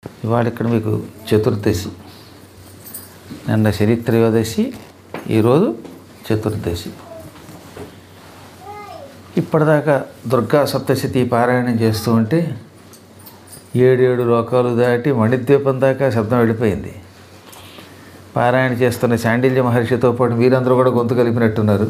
ఇవాళ ఇక్కడ మీకు చతుర్దశి నిన్న చరిత్రయోదశి ఈరోజు చతుర్దశి ఇప్పటిదాకా దుర్గా సప్తశతి పారాయణం చేస్తూ ఉంటే ఏడేడు లోకాలు దాటి మణిద్వీపం దాకా శబ్దం వెళ్ళిపోయింది పారాయణ చేస్తున్న శాండిల్య మహర్షితో పాటు మీరందరూ కూడా గొంతు కలిపినట్టున్నారు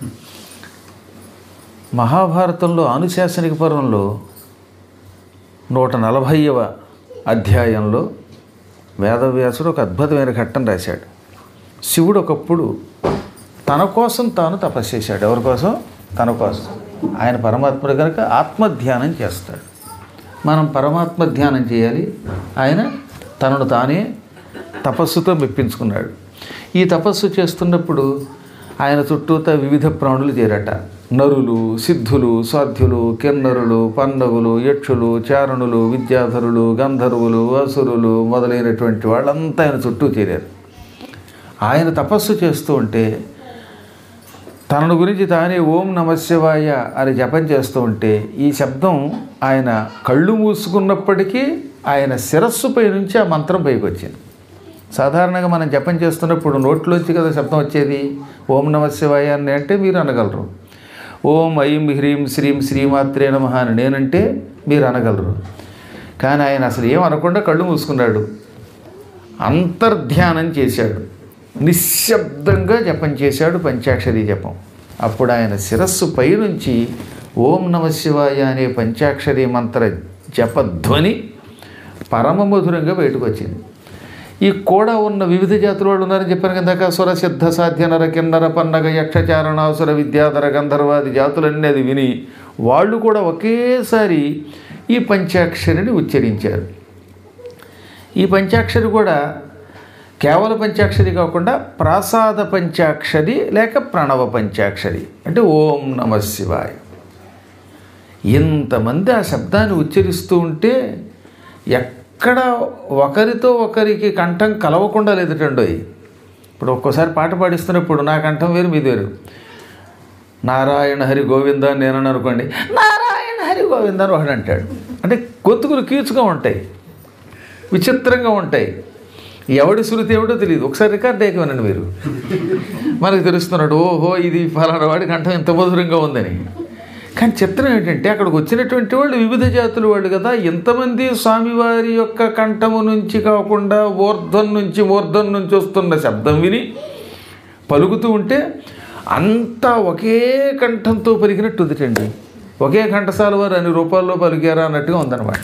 మహాభారతంలో అనుశాసనిక పర్వంలో నూట నలభైవ అధ్యాయంలో వేదవ్యాసుడు ఒక అద్భుతమైన ఘట్టం రాశాడు శివుడు ఒకప్పుడు తన కోసం తాను తపస్సు చేశాడు ఎవరి కోసం తన కోసం ఆయన పరమాత్ముడు కనుక ఆత్మధ్యానం చేస్తాడు మనం పరమాత్మ ధ్యానం చేయాలి ఆయన తనను తానే తపస్సుతో మెప్పించుకున్నాడు ఈ తపస్సు చేస్తున్నప్పుడు ఆయన చుట్టూతా వివిధ ప్రాణులు చేరట నరులు సిద్ధులు సాధ్యులు కిన్నరులు పన్నగులు యక్షులు చారణులు విద్యాధరులు గంధర్వులు అసురులు మొదలైనటువంటి వాళ్ళంతా ఆయన చుట్టూ చేరారు ఆయన తపస్సు చేస్తూ ఉంటే తనను గురించి తానే ఓం నమశివాయ అని జపం చేస్తూ ఉంటే ఈ శబ్దం ఆయన కళ్ళు మూసుకున్నప్పటికీ ఆయన శిరస్సుపై నుంచి ఆ మంత్రం పైకి వచ్చింది సాధారణంగా మనం జపం చేస్తున్నప్పుడు నోట్లోంచి కదా శబ్దం వచ్చేది ఓం నమశివాయ అని అంటే మీరు అనగలరు ఓం ఐం హ్రీం శ్రీం శ్రీమాత్రే నమ అని నేనంటే మీరు అనగలరు కానీ ఆయన అసలు ఏం అనకుండా కళ్ళు మూసుకున్నాడు అంతర్ధ్యానం చేశాడు నిశ్శబ్దంగా జపం చేశాడు పంచాక్షరి జపం అప్పుడు ఆయన శిరస్సు పైనుంచి ఓం నమ శివాయ అనే పంచాక్షరి మంత్ర జపధ్వని పరమమధురంగా బయటకు వచ్చింది ఈ కూడా ఉన్న వివిధ జాతుల వాళ్ళు ఉన్నారని చెప్పాను కదా సుర సిద్ధ సాధ్య నర కిన్నర పన్నగ యక్షచారణాసుర విద్యాధర గంధర్వాది జాతులన్నీ అది విని వాళ్ళు కూడా ఒకేసారి ఈ పంచాక్షరిని ఉచ్చరించారు ఈ పంచాక్షరి కూడా కేవల పంచాక్షరి కాకుండా ప్రాసాద పంచాక్షరి లేక ప్రణవ పంచాక్షరి అంటే ఓం నమ శివాయ ఇంతమంది ఆ శబ్దాన్ని ఉచ్చరిస్తూ ఉంటే ఎక్కడ ఒకరితో ఒకరికి కంఠం కలవకుండా లేదుటండోయ్ ఇప్పుడు ఒక్కోసారి పాట పాడిస్తున్నప్పుడు నా కంఠం వేరు మీది వేరు నారాయణ హరి గోవింద అని నేనని అనుకోండి నారాయణ హరి గోవింద అని ఒకడు అంటాడు అంటే గొంతుకులు కీచుగా ఉంటాయి విచిత్రంగా ఉంటాయి ఎవడి శృతి ఏమిటో తెలియదు ఒకసారి రికార్డ్ అయ్యకమనండి మీరు మనకు తెలుస్తున్నాడు ఓహో ఇది ఫలానా వాడి కంఠం ఎంత మధురంగా ఉందని కానీ చిత్రం ఏంటంటే అక్కడికి వచ్చినటువంటి వాళ్ళు వివిధ జాతుల వాళ్ళు కదా ఎంతమంది స్వామివారి యొక్క కంఠము నుంచి కాకుండా ఊర్ధ్వం నుంచి ఊర్ధ్వం నుంచి వస్తున్న శబ్దం విని పలుకుతూ ఉంటే అంతా ఒకే కంఠంతో పలికినట్టు ఉందిటండి ఒకే కంఠసాల వారు అన్ని రూపాల్లో పలికారా అన్నట్టుగా ఉందన్నమాట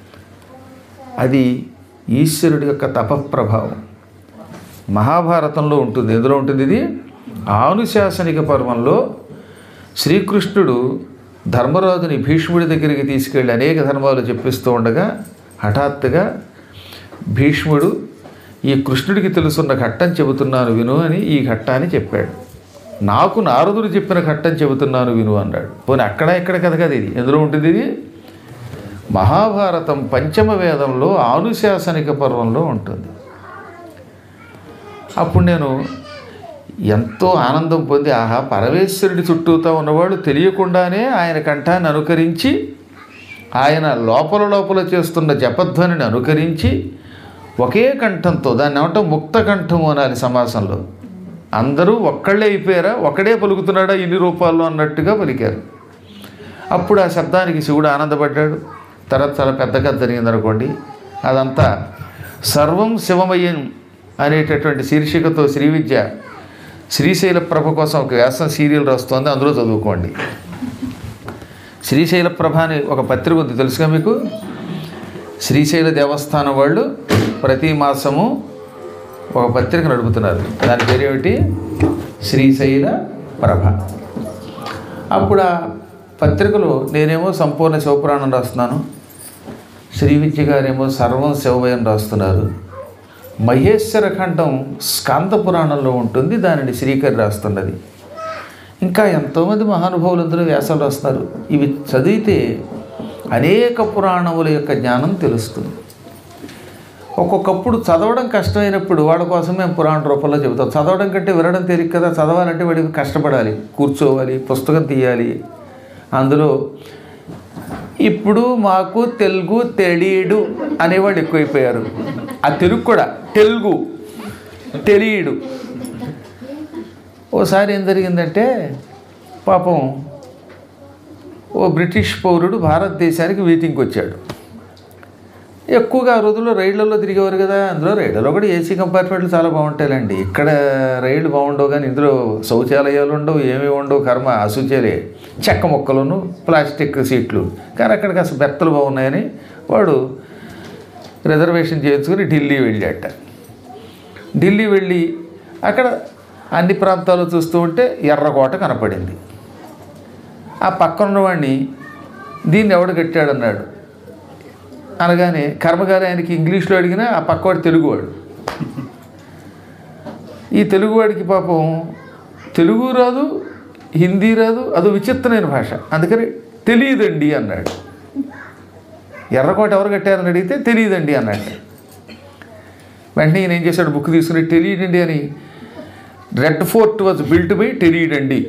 అది ఈశ్వరుడి యొక్క తపఃప్రభావం మహాభారతంలో ఉంటుంది ఎందులో ఉంటుంది ఇది ఆనుశాసనిక పర్వంలో శ్రీకృష్ణుడు ధర్మరాజుని భీష్ముడి దగ్గరికి తీసుకెళ్ళి అనేక ధర్మాలు చెప్పిస్తూ ఉండగా హఠాత్తుగా భీష్ముడు ఈ కృష్ణుడికి తెలుసున్న ఘట్టం చెబుతున్నాను విను అని ఈ ఘట్టాన్ని చెప్పాడు నాకు నారదుడు చెప్పిన ఘట్టం చెబుతున్నాను విను అన్నాడు పోనీ అక్కడ ఇక్కడ కథ కదా ఇది ఎందులో ఉంటుంది ఇది మహాభారతం పంచమ వేదంలో ఆనుశాసనిక పర్వంలో ఉంటుంది అప్పుడు నేను ఎంతో ఆనందం పొంది ఆహా పరమేశ్వరుడి చుట్టూతా ఉన్నవాడు తెలియకుండానే ఆయన కంఠాన్ని అనుకరించి ఆయన లోపల లోపల చేస్తున్న జపధ్వనిని అనుకరించి ఒకే కంఠంతో దాన్ని ఏమంటాం ముక్త కంఠము అనాలి సమాసంలో అందరూ ఒక్కళ్ళే అయిపోయారా ఒక్కడే పలుకుతున్నాడా ఇన్ని రూపాల్లో అన్నట్టుగా పలికారు అప్పుడు ఆ శబ్దానికి శివుడు ఆనందపడ్డాడు తర్వాత చాలా పెద్ద కథ జరిగిందనుకోండి అదంతా సర్వం శివమయం అనేటటువంటి శీర్షికతో శ్రీ విద్య శ్రీశైల ప్రభ కోసం ఒక వ్యాసం సీరియల్ రాస్తోంది అందులో చదువుకోండి శ్రీశైల ప్రభ అని ఒక పత్రిక ఉంది తెలుసుగా మీకు శ్రీశైల దేవస్థానం వాళ్ళు ప్రతి మాసము ఒక పత్రిక నడుపుతున్నారు దాని పేరు ఏమిటి శ్రీశైల ప్రభ అప్పుడు ఆ పత్రికలో నేనేమో సంపూర్ణ శివపురాణం రాస్తున్నాను శ్రీ విద్య గారేమో సర్వం శివభయం రాస్తున్నారు మహేశ్వర ఖండం స్కాంత పురాణంలో ఉంటుంది దానిని శ్రీకరి రాస్తున్నది ఇంకా ఎంతోమంది మహానుభావులు అందరూ వ్యాసాలు రాస్తున్నారు ఇవి చదివితే అనేక పురాణముల యొక్క జ్ఞానం తెలుస్తుంది ఒక్కొక్కప్పుడు చదవడం కష్టమైనప్పుడు వాడి కోసం మేము పురాణ రూపంలో చెబుతాం చదవడం కంటే వినడం తేలిక కదా చదవాలంటే వాడికి కష్టపడాలి కూర్చోవాలి పుస్తకం తీయాలి అందులో ఇప్పుడు మాకు తెలుగు తెలియడు అనేవాళ్ళు ఎక్కువైపోయారు ఆ తెలుగు కూడా తెలుగు తెలియడు ఓసారి ఏం జరిగిందంటే పాపం ఓ బ్రిటిష్ పౌరుడు భారతదేశానికి మీటింగ్కి వచ్చాడు ఎక్కువగా ఆ రోజుల్లో రైళ్లలో తిరిగేవారు కదా అందులో రైళ్లలో కూడా ఏసీ కంపార్ట్మెంట్లు చాలా బాగుంటాయండి ఇక్కడ రైళ్ళు బాగుండవు కానీ ఇందులో శౌచాలయాలు ఉండవు ఏమీ ఉండవు కర్మ అశుచలే చెక్క మొక్కలను ప్లాస్టిక్ సీట్లు కానీ అక్కడ కాస్త బెత్తలు బాగున్నాయని వాడు రిజర్వేషన్ చేయించుకుని ఢిల్లీ వెళ్ళాట ఢిల్లీ వెళ్ళి అక్కడ అన్ని ప్రాంతాలు చూస్తూ ఉంటే ఎర్రకోట కనపడింది ఆ పక్కన ఉన్నవాడిని దీన్ని ఎవడు కట్టాడన్నాడు అనగానే కర్మగారి ఆయనకి ఇంగ్లీష్లో అడిగినా ఆ పక్కవాడు తెలుగువాడు ఈ తెలుగువాడికి పాపం తెలుగు రాదు హిందీ రాదు అదో విచిత్రమైన భాష అందుకని తెలియదండి అన్నాడు ఎర్రకోట ఎవరు కట్టారని అడిగితే తెలియదండి అన్నాడు వెంటనే ఈయన ఏం చేశాడు బుక్ తీసుకుని తెలియడండి అని Red Fort was built by తెలియడండి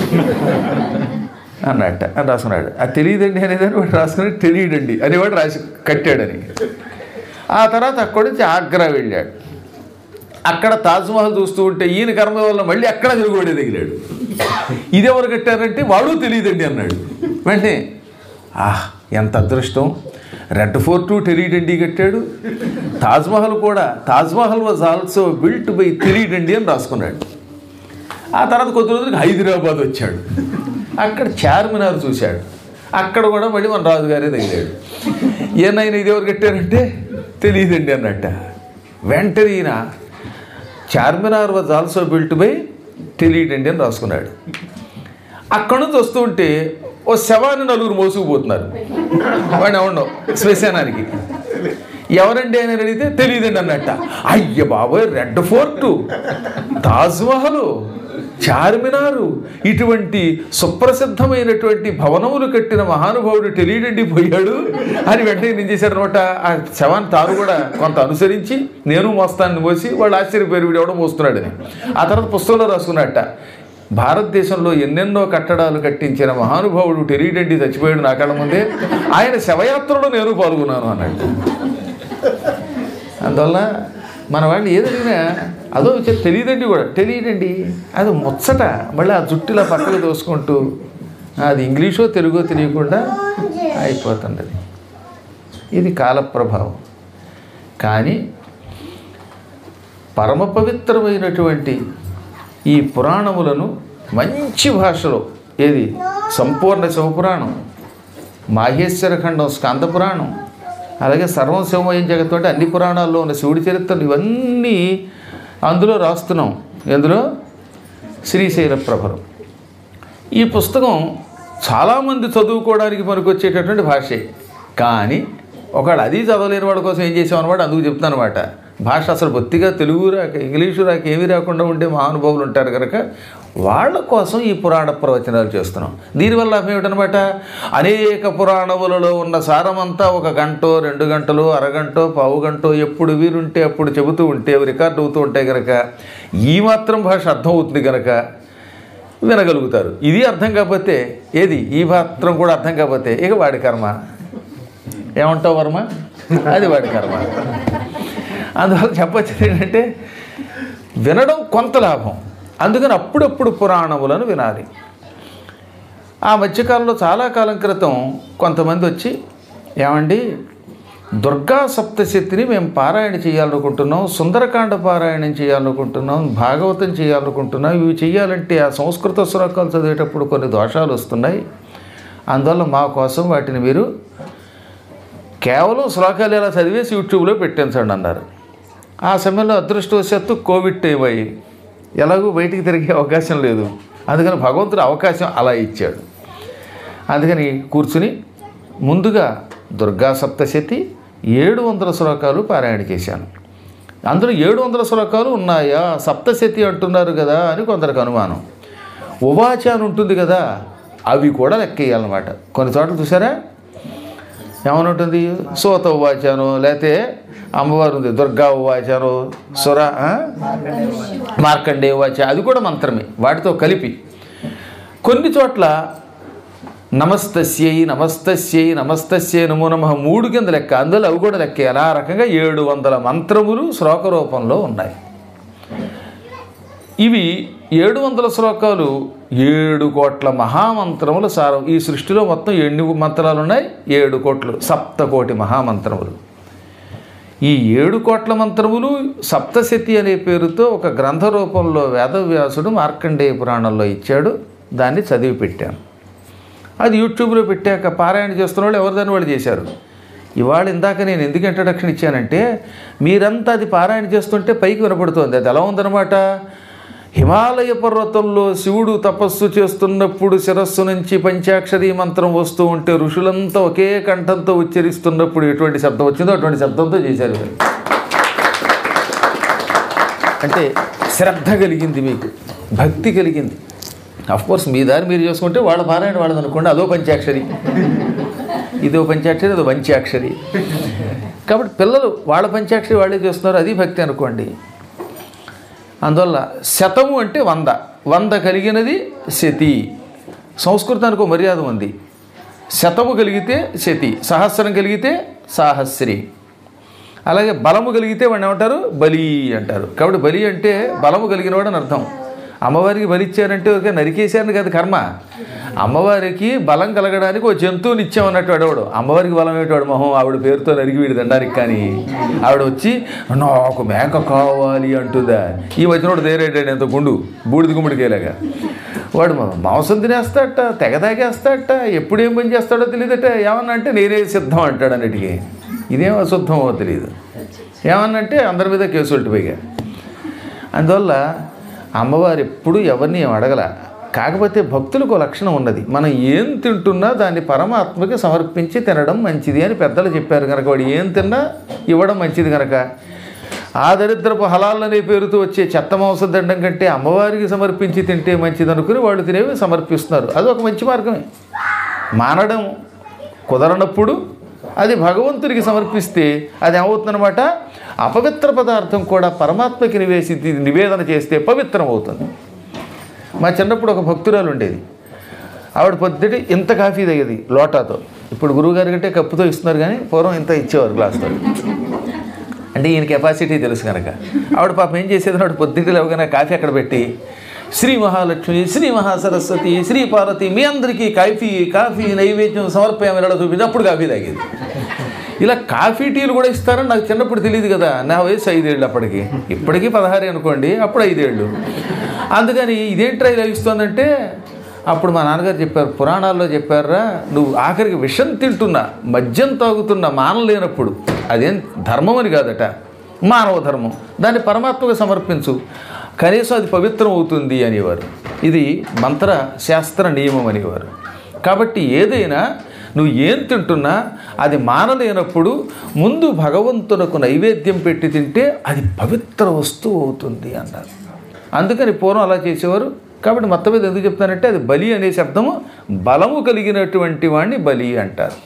అన్నట్ట అని రాసుకున్నాడు అది తెలియదండి అనేదాన్ని వాడు రాసుకుని తెలియడండి అనేవాడు రాసి కట్టాడని ఆ తర్వాత అక్కడి నుంచి ఆగ్రా వెళ్ళాడు అక్కడ తాజ్మహల్ చూస్తూ ఉంటే ఈయన కర్మ వల్ల మళ్ళీ అక్కడ తిరుగుబడి తగిలాడు ఇది ఎవరు కట్టారంటే వాడు తెలియదండి అన్నాడు వెంటనే ఆహ్ ఎంత అదృష్టం రెడ్ ఫోర్టు తెలియడండి కట్టాడు తాజ్మహల్ కూడా Taj Mahal was also built by తెలియడండి అని రాసుకున్నాడు ఆ తర్వాత కొద్ది రోజులకి హైదరాబాద్ వచ్చాడు అక్కడ చార్మినార్ చూశాడు అక్కడ కూడా మళ్ళీ మన రాజుగారే తగిలాడు ఏనైనా ఇది ఎవరు కట్టారంటే తెలియదండి అన్నట్ట వెంటనే ఈయన Charminar was also built by తెలియడండి అని రాసుకున్నాడు అక్కడ నుంచి వస్తూ ఉంటే ఓ శవాన్ని నలుగురు మోసుకుపోతున్నారు వాడిని ఎవడో శ్మశానానికి ఎవరండి అని అడిగితే తెలియదండి అన్నట్ట అయ్య బాబోయ్ రెడ్ ఫోర్టు తాజ్మహల్ చార్మినారు ఇటువంటి సుప్రసిద్ధమైనటువంటి భవనములు కట్టిన మహానుభావుడు తెలియడండి పోయాడు అని వెంటనే నేను చేశారనమాట ఆ శవాన్ని తాను కూడా కొంత అనుసరించి నేను మోస్తాన్ని మోసి వాళ్ళు ఆశ్చర్యపోయారు వీడు ఎవడో మోస్తున్నాడని ఆ తర్వాత పుస్తకంలో రాసుకున్నట్ట భారతదేశంలో ఎన్నెన్నో కట్టడాలు కట్టించిన మహానుభావుడు తెలియడండి చచ్చిపోయాడు నా కళ్ళ ముందే ఆయన శవయాత్రలో నేను పాల్గొన్నాను అన్నట్టు అందువల్ల మన వాళ్ళు ఏదైనా అదో విషయం తెలియదండి కూడా తెలియదండి అది ముచ్చట మళ్ళీ ఆ జుట్టులా పక్కకు దోసుకుంటూ అది ఇంగ్లీషో తెలుగో తెలియకుండా అయిపోతుంది అది ఇది కాలప్రభావం కానీ పరమ పవిత్రమైనటువంటి ఈ పురాణములను మంచి భాషలో ఏది సంపూర్ణ శివపురాణం మాహేశ్వర ఖండం స్కాంద పురాణం అలాగే సర్వం శివమయం జగత్తోటి అన్ని పురాణాల్లో ఉన్న శివుడి చరిత్రలు ఇవన్నీ అందులో రాస్తున్నాం ఎందులో శ్రీశైల ప్రభలు ఈ పుస్తకం చాలామంది చదువుకోవడానికి పనికొచ్చేటటువంటి భాషే కానీ ఒకళ్ళు అది చదవలేని వాళ్ళ కోసం ఏం చేసాం అనమాట అందుకు చెప్తాను అనమాట భాష అసలు బొత్తిగా తెలుగు రాక ఇంగ్లీషు రాక ఏమీ రాకుండా ఉండే మహానుభావులు ఉంటారు కనుక వాళ్ళ కోసం ఈ పురాణ ప్రవచనాలు చేస్తున్నాం దీనివల్ల లాభం ఏమిటనమాట అనేక పురాణములలో ఉన్న సారమంతా ఒక గంటో రెండు గంటలు అరగంటో పావు గంటో ఎప్పుడు వీరుంటే అప్పుడు చెబుతూ ఉంటే అవి రికార్డు అవుతూ ఉంటాయి కనుక ఈ మాత్రం భాష అర్థం అవుతుంది కనుక వినగలుగుతారు ఇది అర్థం కాకపోతే ఏది ఈ మాత్రం కూడా అర్థం కాకపోతే ఇక వాడి కర్మ ఏమంటావు వర్మ అది వాడి కర్మ అందువల్ల చెప్పొచ్చేది ఏంటంటే వినడం కొంత లాభం అందుకని అప్పుడప్పుడు పురాణములను వినాలి ఆ మధ్యకాలంలో చాలా కాలం క్రితం కొంతమంది వచ్చి ఏమండి దుర్గా సప్తశతిని మేము పారాయణ చేయాలనుకుంటున్నాం సుందరకాండ పారాయణం చేయాలనుకుంటున్నాం భాగవతం చేయాలనుకుంటున్నాం ఇవి చేయాలంటే ఆ సంస్కృత శ్లోకాలు చదివేటప్పుడు కొన్ని దోషాలు వస్తున్నాయి అందువల్ల మా కోసం వాటిని మీరు కేవలం శ్లోకాలు ఎలా చదివేసి యూట్యూబ్లో పెట్టించండి అన్నారు ఆ సమయంలో అదృష్టవశాత్తు కోవిడ్ టైం అయ్యి ఎలాగూ బయటికి తిరిగే అవకాశం లేదు అందుకని భగవంతుడు అవకాశం అలా ఇచ్చాడు అందుకని కూర్చుని ముందుగా దుర్గా సప్తశతి ఏడు వందల శ్లోకాలు పారాయణ చేశాను అందులో ఏడు వందల శ్లోకాలు ఉన్నాయా సప్తశతి అంటున్నారు కదా అని కొందరికి అనుమానం ఉవాచ అని ఉంటుంది కదా అవి కూడా లెక్కేయాలన్నమాట కొన్ని చోట్ల చూసారా ఏమని ఉంటుంది సోత ఉవాచాను లేకపోతే అమ్మవారు ఉంది దుర్గా ఉవాచాను సుర ఆ? మార్కండే ఉవాచ అది కూడా మంత్రమే వాటితో కలిపి కొన్ని చోట్ల నమస్తస్యై నమస్తస్యై నమస్తస్యై నమో నమ మూడు కింద లెక్క అందులో అవి కూడా లెక్కే అలా రకంగా ఏడు వందల మంత్రములు శ్లోక రూపంలో ఉన్నాయి ఇవి ఏడు వందల శ్లోకాలు ఏడు కోట్ల మహామంత్రముల సారం ఈ సృష్టిలో మొత్తం ఎన్ని మంత్రాలు ఉన్నాయి ఏడు కోట్లు సప్తకోటి మహామంత్రములు ఈ ఏడు కోట్ల మంత్రములు సప్తశతి అనే పేరుతో ఒక గ్రంథ రూపంలో వేదవ్యాసుడు మార్కండేయ పురాణంలో ఇచ్చాడు దాన్ని చదివి పెట్టాను అది యూట్యూబ్లో పెట్టాక పారాయణ చేస్తున్న వాళ్ళు ఎవరిదాన్ని వాళ్ళు చేశారు ఇవాళ ఇందాక నేను ఎందుకు ఇంట్రడక్షన్ ఇచ్చానంటే మీరంతా అది పారాయణ చేస్తుంటే పైకి వినపడుతోంది అది ఎలా ఉందన్నమాట హిమాలయ పర్వతంలో శివుడు తపస్సు చేస్తున్నప్పుడు శిరస్సు నుంచి పంచాక్షరీ మంత్రం వస్తూ ఉంటే ఋషులంతా ఒకే కంఠంతో ఉచ్చరిస్తున్నప్పుడు ఎటువంటి శబ్దం వచ్చిందో అటువంటి శబ్దంతో చేశారు వీళ్ళు. అంటే శ్రద్ధ కలిగింది మీకు భక్తి కలిగింది కోర్స్ మీ దారి మీరు చేసుకుంటే వాళ్ళ పారాయణ వాళ్ళది అనుకోండి అదో పంచాక్షరి ఇదో పంచాక్షరి అదో పంచాక్షరి కాబట్టి పిల్లలు వాళ్ళ పంచాక్షరి వాళ్ళే చేస్తున్నారు అది భక్తి అనుకోండి అందువల్ల శతము అంటే వంద వంద కలిగినది శతి సంస్కృతానికి ఒక మర్యాద ఉంది శతము కలిగితే శతి సహస్రం కలిగితే సాహస్రి అలాగే బలము కలిగితే వాడిని ఏమంటారు బలి అంటారు కాబట్టి బలి అంటే బలము కలిగినవాడు అని అర్థం అమ్మవారికి బలి ఇచ్చారంటే ఊరికే నరికేశారని కాదు కర్మ అమ్మవారికి బలం కలగడానికి ఒక జంతువుని ఇచ్చామన్నట్టు వాడేవాడు అమ్మవారికి బలం ఏంటాడు మొహం ఆవిడ పేరుతో నరిగి వీడి దండానికి కానీ ఆవిడ వచ్చి నాకు మేక కావాలి అంటుందా ఈ మధ్యనోడు దేరేటాడు ఎంత గుండు బూడిద గుమ్మడికేలాగా వాడు మాంసం తినేస్తాడట తెగ తాగేస్తాడట ఎప్పుడు ఏం పని చేస్తాడో తెలియదట ఏమన్నా అంటే నేనే సిద్ధం అంటాడు అన్నిటికీ ఇదేం అశుద్ధమో తెలియదు ఏమన్నంటే అందరి మీద కేసులు పోయిగా అందువల్ల అమ్మవారు ఎప్పుడు ఎవరిని ఏం అడగల కాకపోతే భక్తులకు ఒక లక్షణం ఉన్నది మనం ఏం తింటున్నా దాన్ని పరమాత్మకి సమర్పించి తినడం మంచిది అని పెద్దలు చెప్పారు కనుక వాడు ఏం తిన్నా ఇవ్వడం మంచిది కనుక ఆ దరిద్రపు హలాలనే పేరుతో వచ్చే చెత్త మాంసం దండం కంటే అమ్మవారికి సమర్పించి తింటే మంచిది అనుకుని వాళ్ళు తినేవి సమర్పిస్తున్నారు అది ఒక మంచి మార్గమే మానడం కుదరనప్పుడు అది భగవంతుడికి సమర్పిస్తే అది ఏమవుతుందన్నమాట అపవిత్ర పదార్థం కూడా పరమాత్మకి నివేసి నివేదన చేస్తే పవిత్రం అవుతుంది మా చిన్నప్పుడు ఒక భక్తురాలు ఉండేది ఆవిడ పొద్దుటి ఇంత కాఫీ తాగేది లోటాతో ఇప్పుడు గురువుగారి కంటే కప్పుతో ఇస్తున్నారు కానీ పూర్వం ఇంత ఇచ్చేవారు గ్లాస్తో అంటే ఈయన కెపాసిటీ తెలుసు కనుక ఆవిడ పాపం ఏం చేసేది ఆవిడ పొద్దుటి లేవగానే కాఫీ అక్కడ పెట్టి శ్రీ మహాలక్ష్మి శ్రీ మహాసరస్వతి శ్రీ పార్వతి మీ అందరికీ కాఫీ కాఫీ నైవేద్యం సమర్పయం ఇలా చూపించి అప్పుడు కాఫీ తాగేది ఇలా కాఫీ టీలు కూడా ఇస్తారని నాకు చిన్నప్పుడు తెలియదు కదా నా వయసు ఐదేళ్ళు అప్పటికి ఇప్పటికీ పదహారే అనుకోండి అప్పుడు ఐదేళ్ళు అందుకని ఇదేంట్రా ఇలా ఇస్తోందంటే అప్పుడు మా నాన్నగారు చెప్పారు పురాణాల్లో చెప్పారా నువ్వు ఆఖరికి విషం తింటున్నా మద్యం తాగుతున్నా మానలేనప్పుడు అదేం ధర్మం అని కాదట మానవ ధర్మం దాన్ని పరమాత్మకు సమర్పించు కనీసం అది పవిత్రం అవుతుంది అనేవారు ఇది మంత్ర శాస్త్ర నియమం అనేవారు కాబట్టి ఏదైనా నువ్వు ఏం తింటున్నా అది మానలేనప్పుడు ముందు భగవంతునకు నైవేద్యం పెట్టి తింటే అది పవిత్ర వస్తువు అవుతుంది అన్నారు అందుకని పూర్వం అలా చేసేవారు కాబట్టి మొత్తం మీద ఎందుకు చెప్తానంటే అది బలి అనే శబ్దము బలము కలిగినటువంటి వాడిని బలి అంటారు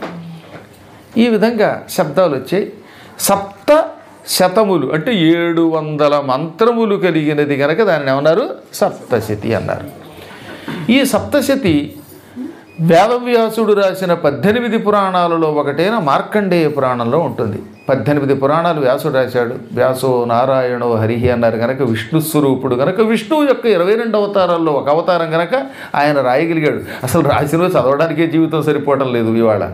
ఈ విధంగా శబ్దాలు వచ్చాయి సప్త శతములు అంటే ఏడు వందల మంత్రములు కలిగినది కనుక దానిని ఏమన్నారు సప్తశతి అన్నారు ఈ సప్తశతి వేదవ్యాసుడు రాసిన పద్దెనిమిది పురాణాలలో ఒకటైన మార్కండేయ పురాణంలో ఉంటుంది పద్దెనిమిది పురాణాలు వ్యాసుడు రాశాడు వ్యాసో నారాయణో హరిహి అన్నారు కనుక విష్ణు స్వరూపుడు కనుక విష్ణువు యొక్క ఇరవై రెండు అవతారాల్లో ఒక అవతారం కనుక ఆయన రాయగలిగాడు అసలు రాసినవి చదవడానికే జీవితం సరిపోవటం లేదు ఇవాళ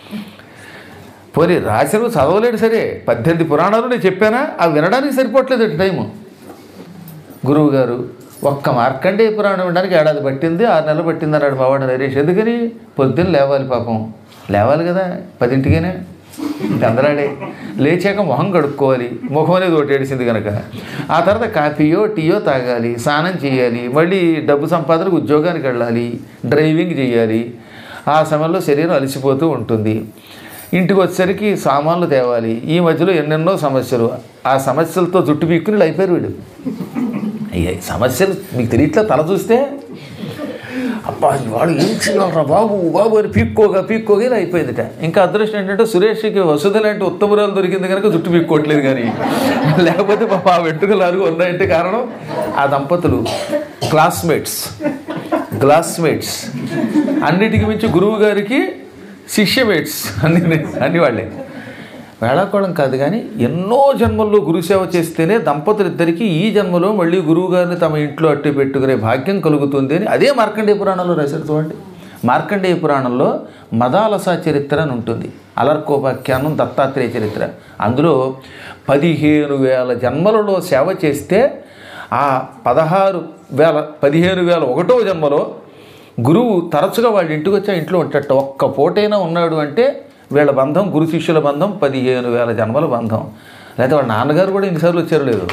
పోనీ రాసినవి చదవలేడు సరే పద్దెనిమిది పురాణాలు నేను చెప్పానా అవి వినడానికి సరిపోవట్లేదు అటు టైము గురువు గారు ఒక్క మార్కండేయ పురాణం వినడానికి ఏడాది పట్టింది ఆరు నెలలు పట్టింది అన్నాడు మావాడు నరేష్ ఎందుకని పొద్దున్న లేవాలి పాపం లేవాలి కదా పదింటికేనే చంద్రాడే లేచాక మొహం కడుక్కోవాలి ముఖం అనేది ఒకటి ఏడిసింది కనుక ఆ తర్వాత కాఫీయో టీయో తాగాలి స్నానం చేయాలి మళ్ళీ డబ్బు సంపాదనకు ఉద్యోగానికి వెళ్ళాలి డ్రైవింగ్ చేయాలి ఆ సమయంలో శరీరం అలసిపోతూ ఉంటుంది ఇంటికి వచ్చేసరికి సామాన్లు తేవాలి ఈ మధ్యలో ఎన్నెన్నో సమస్యలు ఆ సమస్యలతో జుట్టు పీక్కుని అయిపోయారు వీడు అయ్యాయి సమస్యలు మీకు తెలియట్లా తల చూస్తే అబ్బా వాడు ఏం చేయాలరా బాబు బాబు అని పీక్కోగా పీక్కోగా ఇలా అయిపోయిందిట ఇంకా అదృష్టం ఏంటంటే సురేష్కి వసుధ లాంటి ఉత్తమురాలు దొరికింది కనుక జుట్టు పీక్కోవట్లేదు కానీ లేకపోతే పాప ఆ వెంట్రుకలు అరుగు ఉన్నాయంటే కారణం ఆ దంపతులు క్లాస్మేట్స్ క్లాస్మేట్స్ అన్నిటికి మించి గురువు గారికి శిష్యమేట్స్ అన్ని అన్ని వాళ్ళే వేళాకోళం కాదు కానీ ఎన్నో జన్మల్లో గురుసేవ చేస్తేనే దంపతులిద్దరికీ ఈ జన్మలో మళ్ళీ గురువు గారిని తమ ఇంట్లో అట్టు పెట్టుకునే భాగ్యం కలుగుతుంది అని అదే మార్కండేయ పురాణంలో రాశారు చూడండి మార్కండేయ పురాణంలో మదాలస చరిత్ర అని ఉంటుంది అలర్కోపాఖ్యానం దత్తాత్రేయ చరిత్ర అందులో పదిహేను వేల జన్మలలో సేవ చేస్తే ఆ పదహారు వేల పదిహేను వేల ఒకటో జన్మలో గురువు తరచుగా వాళ్ళ ఇంటికి వచ్చి ఆ ఇంట్లో ఉంటాట ఒక్క పూటైనా ఉన్నాడు అంటే వీళ్ళ బంధం గురు శిష్యుల బంధం పదిహేను వేల జన్మల బంధం లేకపోతే వాళ్ళ నాన్నగారు కూడా ఇన్నిసార్లు వచ్చారు లేదు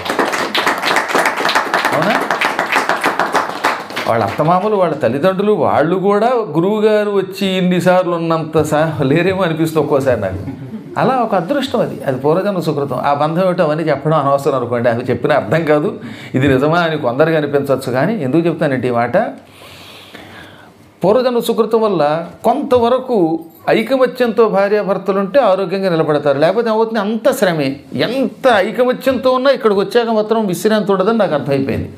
అవునా వాళ్ళ అత్తమామలు వాళ్ళ తల్లిదండ్రులు వాళ్ళు కూడా గురువు గారు వచ్చి ఇన్నిసార్లు ఉన్నంత సా లేరేమో అనిపిస్తుంది ఒక్కోసారి నాకు అలా ఒక అదృష్టం అది అది పూర్వజన్మ సుకృతం ఆ బంధం ఏమిటో అవన్నీ చెప్పడం అనవసరం అనుకోండి అవి చెప్పిన అర్థం కాదు ఇది నిజమా అని కొందరికి అనిపించవచ్చు కానీ ఎందుకు చెప్తానంటే ఈ మాట పూర్వజన్మ సుకృతం వల్ల కొంతవరకు ఐకమత్యంతో భార్యాభర్తలు ఉంటే ఆరోగ్యంగా నిలబడతారు లేకపోతే ఏమవుతుంది అంత శ్రమే ఎంత ఐకమత్యంతో ఉన్నా ఇక్కడికి వచ్చాక మాత్రం విశ్రాంతి ఉండదని నాకు అర్థమైపోయింది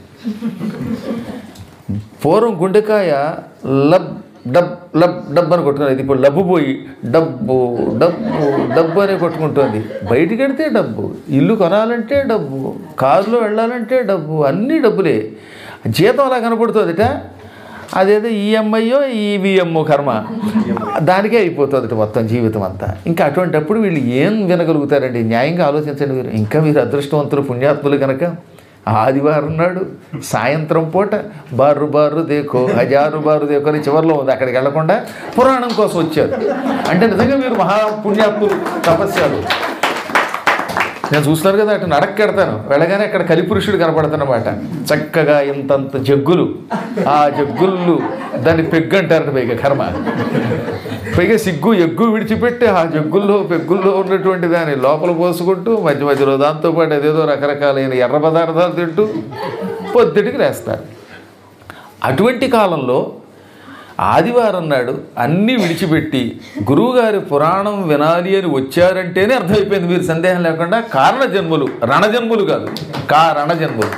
పూర్వం గుండెకాయ లబ్ డబ్ లబ్ డబ్ అని కొట్టుకునేది ఇప్పుడు లబ్బు పోయి డబ్బు డబ్బు డబ్బు అనే కొట్టుకుంటుంది బయటికి వెడితే డబ్బు ఇల్లు కొనాలంటే డబ్బు కారులో వెళ్ళాలంటే డబ్బు అన్నీ డబ్బులే జీతం అలా కనపడుతుందిట అదేదో ఈఎంఐయో ఈవీఎంఓ కర్మ దానికే అయిపోతుంది మొత్తం జీవితం అంతా ఇంకా అటువంటప్పుడు వీళ్ళు ఏం వినగలుగుతారండి న్యాయంగా ఆలోచించండి మీరు ఇంకా మీరు అదృష్టవంతులు పుణ్యాత్ములు కనుక ఆదివారం నాడు సాయంత్రం పూట బారు బారు దేకో హజారు బారు దేకో అని చివరిలో ఉంది అక్కడికి వెళ్లకుండా పురాణం కోసం వచ్చారు అంటే నిజంగా మీరు మహాపుణ్యాత్ములు తపస్యాలు నేను చూస్తున్నాను కదా అటు నడక్కెడతాను వెళ్ళగానే అక్కడ కలిపురుషుడు కనపడుతున్నమాట చక్కగా ఇంతంత జగ్గులు ఆ జగ్గులు దాన్ని పెగ్గు అంటారట పైగా కర్మ పైగా సిగ్గు ఎగ్గు విడిచిపెట్టి ఆ జగ్గుల్లో పెగ్గుల్లో ఉన్నటువంటి దాన్ని లోపల పోసుకుంటూ మధ్య మధ్యలో దాంతోపాటు అదేదో రకరకాలైన ఎర్ర పదార్థాలు తింటూ పొద్దుటికి లేస్తారు అటువంటి కాలంలో ఆదివారం నాడు అన్నీ విడిచిపెట్టి గురువుగారి పురాణం వినాలి అని వచ్చారంటేనే అర్థమైపోయింది మీరు సందేహం లేకుండా కారణ జన్ములు రణజన్ములు కాదు కారణ జన్ములు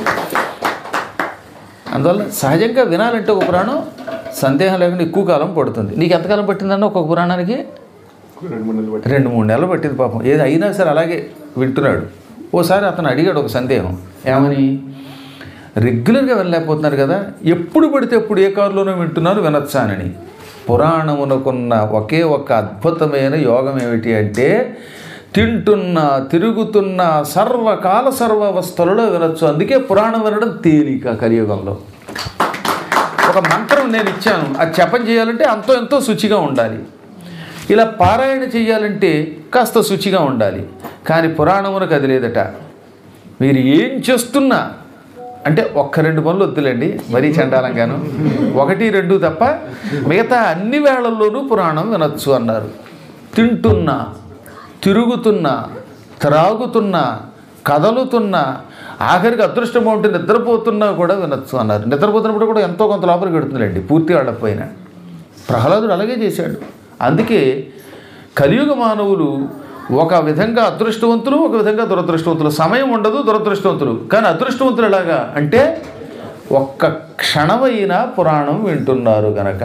అందువల్ల సహజంగా వినాలంటే ఒక పురాణం సందేహం లేకుండా ఎక్కువ కాలం పడుతుంది నీకు ఎంతకాలం పట్టిందన్న ఒక్కొక్క పురాణానికి రెండు మూడు నెలలు పట్టి రెండు మూడు నెలలు పట్టింది పాపం ఏది అయినా సరే అలాగే వింటున్నాడు ఓసారి అతను అడిగాడు ఒక సందేహం ఏమని రెగ్యులర్గా వెళ్ళలేకపోతున్నారు కదా ఎప్పుడు పడితే ఎప్పుడు ఏ కారులోనో వింటున్నారు వినొచ్చానని పురాణమునకున్న ఒకే ఒక అద్భుతమైన యోగం ఏమిటి అంటే తింటున్న తిరుగుతున్న సర్వకాల సర్వావస్థలలో వినొచ్చు అందుకే పురాణం వినడం తేలిక కలియుగంలో ఒక మంత్రం నేను ఇచ్చాను అది జపం చేయాలంటే అంతో ఎంతో శుచిగా ఉండాలి ఇలా పారాయణ చేయాలంటే కాస్త శుచిగా ఉండాలి కానీ పురాణమునకు అది లేదట మీరు ఏం చేస్తున్నా అంటే ఒక్క రెండు పనులు వద్దులేండి మరీ చండాలంగాను ఒకటి రెండు తప్ప మిగతా అన్ని వేళల్లోనూ పురాణం వినొచ్చు అన్నారు తింటున్నా తిరుగుతున్నా త్రాగుతున్నా కదలుతున్నా ఆఖరికి అదృష్టం బాగుంటే నిద్రపోతున్నా కూడా వినొచ్చు అన్నారు నిద్రపోతున్నప్పుడు కూడా ఎంతో కొంత లోపలికి పెడుతుందిలేండి పూర్తి వాళ్ళకపోయినా ప్రహ్లాదుడు అలాగే చేశాడు అందుకే కలియుగ మానవులు ఒక విధంగా అదృష్టవంతులు ఒక విధంగా దురదృష్టవంతులు సమయం ఉండదు దురదృష్టవంతులు కానీ అదృష్టవంతులు ఎలాగా అంటే ఒక్క క్షణమైన పురాణం వింటున్నారు గనక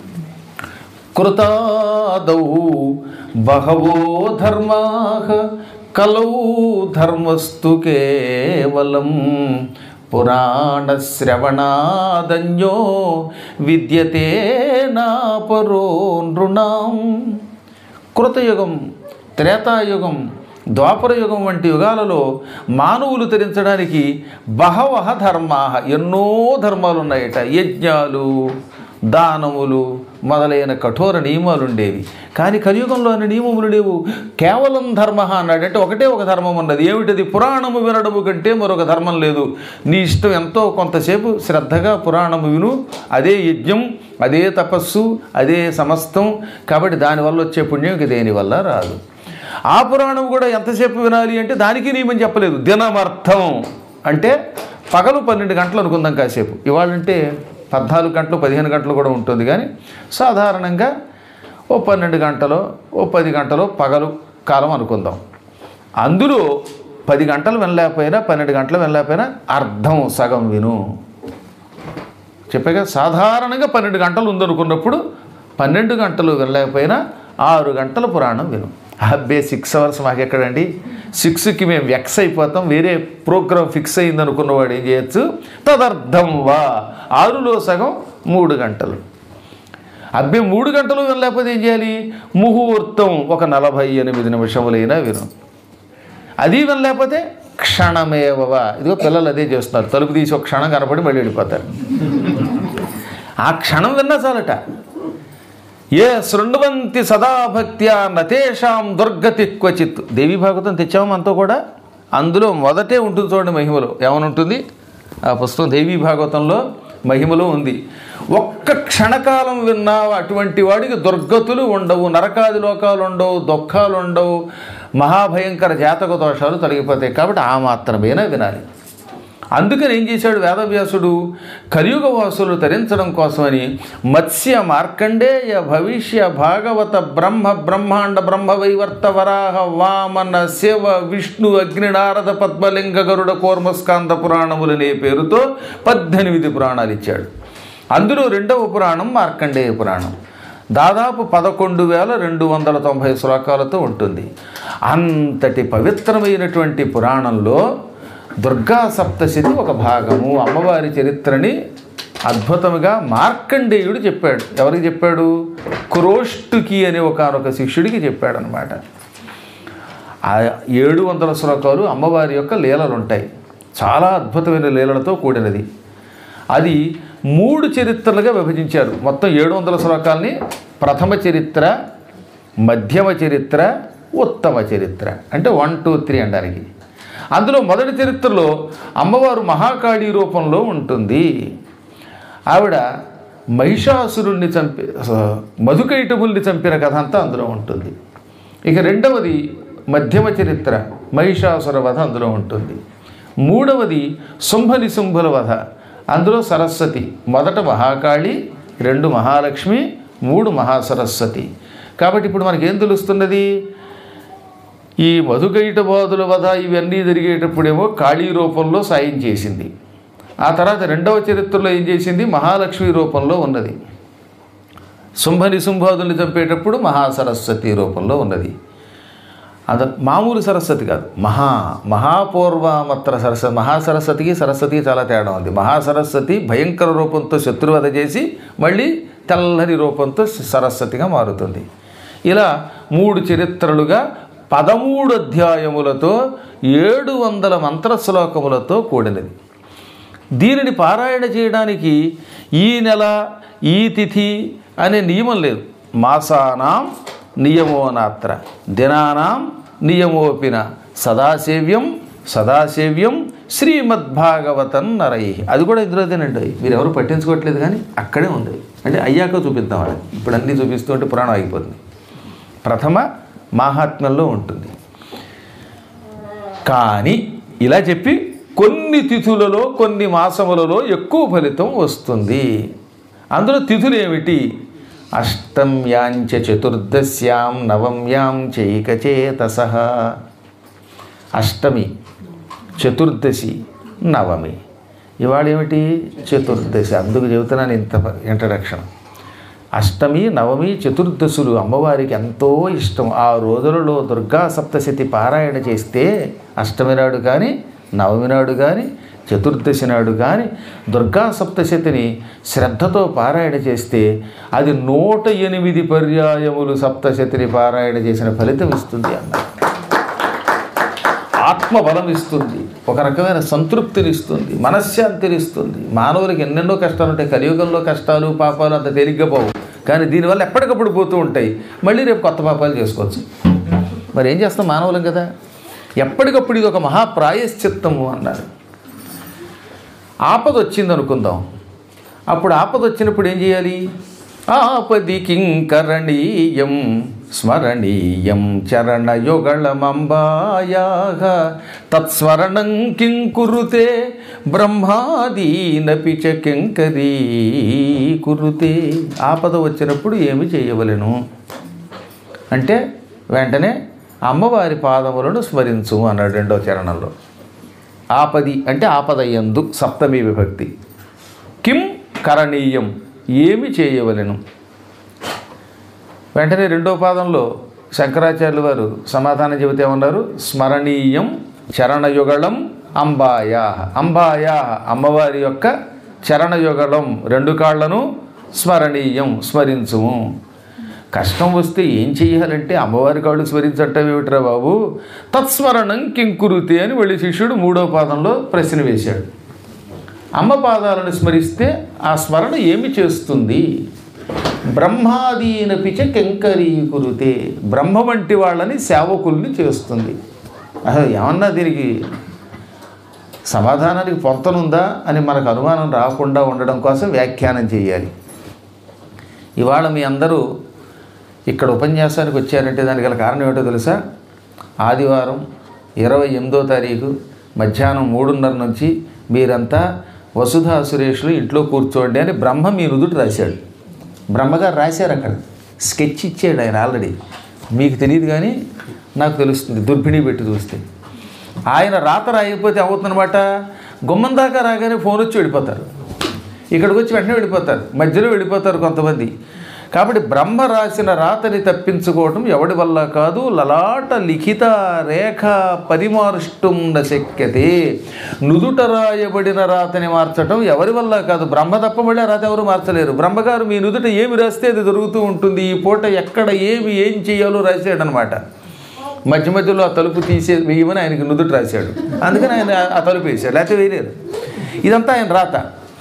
కృతాదౌ బహవో ధర్మా కలౌ ధర్మస్తు కేవలం పురాణశ్రవణాదన్యో విద్యతే నాపరో నృణాం కృతయుగం త్రేతాయుగం ద్వాపరయుగం వంటి యుగాలలో మానవులు తరించడానికి బహవహ ధర్మా ఎన్నో ధర్మాలు ఉన్నాయట యజ్ఞాలు దానములు మొదలైన కఠోర నియమాలు ఉండేవి కానీ కలియుగంలో అన్ని నియమములు లేవు కేవలం ధర్మ అన్నాడు అంటే ఒకటే ఒక ధర్మం ఉన్నది ఏమిటది పురాణము వినడము కంటే మరొక ధర్మం లేదు నీ ఇష్టం ఎంతో కొంతసేపు శ్రద్ధగా పురాణము విను అదే యజ్ఞం అదే తపస్సు అదే సమస్తం కాబట్టి దానివల్ల వచ్చే పుణ్యం ఇక దేనివల్ల రాదు ఆ పురాణం కూడా ఎంతసేపు వినాలి అంటే దానికి నియమం చెప్పలేదు దినమర్థం అంటే పగలు పన్నెండు గంటలు అనుకుందాం కాసేపు ఇవాళంటే పద్నాలుగు గంటలు పదిహేను గంటలు కూడా ఉంటుంది కానీ సాధారణంగా ఓ పన్నెండు గంటలో ఓ పది గంటలో పగలు కాలం అనుకుందాం అందులో పది గంటలు వినలేకపోయినా పన్నెండు గంటలు వినలేకపోయినా అర్థం సగం విను చెప్పాక సాధారణంగా పన్నెండు గంటలు ఉందనుకున్నప్పుడు పన్నెండు గంటలు వినలేకపోయినా ఆరు గంటల పురాణం విను అబ్బే సిక్స్ అవర్స్ మాకెక్కడండి సిక్స్కి మేము వెక్స్ అయిపోతాం వేరే ప్రోగ్రామ్ ఫిక్స్ అయింది అనుకున్నవాడు ఏం చేయొచ్చు తదర్థం వా ఆరులో సగం మూడు గంటలు అబ్బే మూడు గంటలు వినలేకపోతే ఏం చేయాలి ముహూర్తం ఒక నలభై ఎనిమిది నిమిషములైనా విను అది వినలేకపోతే క్షణమేవవా ఇదిగో పిల్లలు అదే చేస్తున్నారు తలుపు తీసి ఒక క్షణం కనపడి మళ్ళీ వెళ్ళిపోతారు ఆ క్షణం విన్నా చాలట ఏ శృణ్వంతి సదా భక్త్యా నతేషాం దుర్గతి క్వచిత్ దేవి భాగవతం తెచ్చాము అంతా కూడా అందులో మొదటే ఉంటుంది చూడండి మహిమలో ఏమనుంటుంది ఆ పుస్తకం దేవి భాగవతంలో మహిమలో ఉంది ఒక్క క్షణకాలం విన్నా అటువంటి వాడికి దుర్గతులు ఉండవు నరకాది లోకాలు ఉండవు దుఃఖాలు ఉండవు మహాభయంకర జాతక దోషాలు తొలగిపోతాయి కాబట్టి ఆ మాత్రమేనా వినాలి అందుకని ఏం చేశాడు వేదవ్యాసుడు కలియుగ వాసులు తరించడం కోసమని మత్స్య మార్కండేయ భవిష్య భాగవత బ్రహ్మ బ్రహ్మాండ బ్రహ్మ వైవర్త వరాహ వామన శివ విష్ణు అగ్నినారద పద్మలింగ గరుడ కూర్మస్కాంద పురాణములనే పేరుతో పద్దెనిమిది పురాణాలు ఇచ్చాడు అందులో రెండవ పురాణం మార్కండేయ పురాణం దాదాపు పదకొండు వేల రెండు వందల తొంభై శ్లోకాలతో ఉంటుంది అంతటి పవిత్రమైనటువంటి పురాణంలో దుర్గా సప్తశతి ఒక భాగము అమ్మవారి చరిత్రని అద్భుతముగా మార్కండేయుడు చెప్పాడు ఎవరికి చెప్పాడు క్రోష్టుకి అనే ఒకనొక శిష్యుడికి చెప్పాడు అనమాట ఆ ఏడు వందల శ్లోకాలు అమ్మవారి యొక్క లీలలు ఉంటాయి చాలా అద్భుతమైన లీలలతో కూడినది అది మూడు చరిత్రలుగా విభజించారు మొత్తం ఏడు వందల శ్లోకాల్ని ప్రథమ చరిత్ర మధ్యమ చరిత్ర ఉత్తమ చరిత్ర అంటే వన్ టూ త్రీ అనడానికి అందులో మొదటి చరిత్రలో అమ్మవారు మహాకాళి రూపంలో ఉంటుంది ఆవిడ మహిషాసురుణ్ణి చంపి మధుకైటముల్ని చంపిన కథ అంతా అందులో ఉంటుంది ఇక రెండవది మధ్యమ చరిత్ర మహిషాసుర వధ అందులో ఉంటుంది మూడవది శుంభ నిశుంభుల వధ అందులో సరస్వతి మొదట మహాకాళి రెండు మహాలక్ష్మి మూడు మహాసరస్వతి కాబట్టి ఇప్పుడు మనకేం తెలుస్తున్నది ఈ మధుకైట బాధుల వధ ఇవన్నీ జరిగేటప్పుడేమో కాళీ రూపంలో సాయం చేసింది ఆ తర్వాత రెండవ చరిత్రలో ఏం చేసింది మహాలక్ష్మి రూపంలో ఉన్నది శుంభ నిశుంభాదుల్ని చంపేటప్పుడు మహాసరస్వతి రూపంలో ఉన్నది అద మామూలు సరస్వతి కాదు మహా మహాపూర్వమత్ర సరస్వతి మహాసరస్వతికి సరస్వతికి చాలా తేడా ఉంది మహాసరస్వతి భయంకర రూపంతో శత్రువధ చేసి మళ్ళీ తెల్లని రూపంతో సరస్వతిగా మారుతుంది ఇలా మూడు చరిత్రలుగా పదమూడు అధ్యాయములతో ఏడు వందల మంత్ర శ్లోకములతో కూడినది దీనిని పారాయణ చేయడానికి ఈ నెల ఈ తిథి అనే నియమం లేదు మాసానాం నియమోనాత్ర దినానాం నియమోపిన సదాసేవ్యం సదాసేవ్యం శ్రీమద్భాగవతం నరై అది కూడా ఇందులోదేనండి మీరు ఎవరు పట్టించుకోవట్లేదు కానీ అక్కడే ఉంది అంటే అయ్యాక చూపిద్దాం వాళ్ళకి ఇప్పుడు అన్నీ చూపిస్తూ ఉంటే పురాణం అయిపోతుంది ప్రథమ మాహాత్మ్యంలో ఉంటుంది కానీ ఇలా చెప్పి కొన్ని తిథులలో కొన్ని మాసములలో ఎక్కువ ఫలితం వస్తుంది అందులో తిథులు ఏమిటి అష్టమ్యాంచ చతుర్దశ్యాం నవమ్యాం చైకచేతస అష్టమి చతుర్దశి నవమి ఇవాళ ఏమిటి చతుర్దశి అందుకు చెబుతున్నాను ఇంత ఇంట్రడక్షన్ అష్టమి నవమి చతుర్దశులు అమ్మవారికి ఎంతో ఇష్టం ఆ రోజులలో దుర్గా సప్తశతి పారాయణ చేస్తే అష్టమి నాడు కానీ నవమి నాడు కానీ చతుర్దశి నాడు కానీ దుర్గా సప్తశతిని శ్రద్ధతో పారాయణ చేస్తే అది నూట ఎనిమిది పర్యాయములు సప్తశతిని పారాయణ చేసిన ఫలితం ఇస్తుంది అన్నారు ఆత్మబలం ఇస్తుంది ఒక రకమైన సంతృప్తిని ఇస్తుంది మనశ్శాంతిని ఇస్తుంది మానవులకి ఎన్నెన్నో కష్టాలు ఉంటాయి కలియుగంలో కష్టాలు పాపాలు అంత తేలిగ్గా పోవు కానీ దీనివల్ల ఎప్పటికప్పుడు పోతూ ఉంటాయి మళ్ళీ రేపు కొత్త పాపాలు చేసుకోవచ్చు మరి ఏం చేస్తాం మానవులం కదా ఎప్పటికప్పుడు ఇది ఒక మహాప్రాయశ్చిత్తము అన్నారు ఆపద వచ్చింది అనుకుందాం అప్పుడు ఆపద వచ్చినప్పుడు ఏం చేయాలి ఆపది కింకరణీయం స్మరణీయం చరణయుగళమంబాయా తత్స్మరణం కిం కురుతే బ్రహ్మాదీనపి చ కింకరీ కురుతే ఆపద వచ్చినప్పుడు ఏమి చేయవలెను అంటే వెంటనే అమ్మవారి పాదములను స్మరించు అన్నాడు రెండో చరణంలో ఆపది అంటే ఆపదయందు సప్తమి విభక్తి కిం కరణీయం ఏమి చేయవలెను వెంటనే రెండో పాదంలో శంకరాచార్యుల వారు సమాధానం చెబితే ఏమన్నారు స్మరణీయం చరణయుగళం అంబాయా అంబాయా అమ్మవారి యొక్క చరణయుగళం రెండు కాళ్లను స్మరణీయం స్మరించుము కష్టం వస్తే ఏం చెయ్యాలంటే అమ్మవారి కాళ్ళు స్మరించటం ఏమిట్రా బాబు తత్స్మరణం కింకురుతే అని వెళ్ళి శిష్యుడు మూడో పాదంలో ప్రశ్న వేశాడు అమ్మ పాదాలను స్మరిస్తే ఆ స్మరణ ఏమి చేస్తుంది బ్రహ్మాదీనపిచ కెంకరీకురుతే బ్రహ్మ వంటి వాళ్ళని సేవకుల్ని చేస్తుంది అసలు ఏమన్నా దీనికి సమాధానానికి పొంతనుందా అని మనకు అనుమానం రాకుండా ఉండడం కోసం వ్యాఖ్యానం చేయాలి ఇవాళ మీ అందరూ ఇక్కడ ఉపన్యాసానికి వచ్చారంటే దానికి గల కారణం ఏమిటో తెలుసా ఆదివారం ఇరవై ఎనిమిదో తారీఖు మధ్యాహ్నం మూడున్నర నుంచి మీరంతా వసుధా సురేష్లు ఇంట్లో కూర్చోండి అని బ్రహ్మ మీ నుదుటి రాశాడు బ్రహ్మగారు రాశారు అక్కడ స్కెచ్ ఇచ్చాడు ఆయన ఆల్రెడీ మీకు తెలియదు కానీ నాకు తెలుస్తుంది దుర్భిణి పెట్టి చూస్తే ఆయన రాత రాయకపోతే అవుతుందన్నమాట గుమ్మం దాకా రాగానే ఫోన్ వచ్చి వెళ్ళిపోతారు ఇక్కడికి వచ్చి వెంటనే వెళ్ళిపోతారు మధ్యలో వెళ్ళిపోతారు కొంతమంది కాబట్టి బ్రహ్మ రాసిన రాతని తప్పించుకోవటం ఎవడి వల్ల కాదు లలాట లిఖిత రేఖ పరిమారుష్టం శక్యతే నుదుట రాయబడిన రాతని మార్చటం ఎవరి వల్ల కాదు బ్రహ్మ తప్ప మళ్ళీ ఆ రాత ఎవరు మార్చలేరు బ్రహ్మగారు మీ నుదుట ఏమి రాస్తే అది దొరుకుతూ ఉంటుంది ఈ పూట ఎక్కడ ఏమి ఏం చేయాలో రాశాడనమాట మధ్య మధ్యలో ఆ తలుపు తీసే వేయమని ఆయనకి నుదుట రాశాడు అందుకని ఆయన ఆ తలుపు వేశాడు లేకపోతే వేయలేరు ఇదంతా ఆయన రాత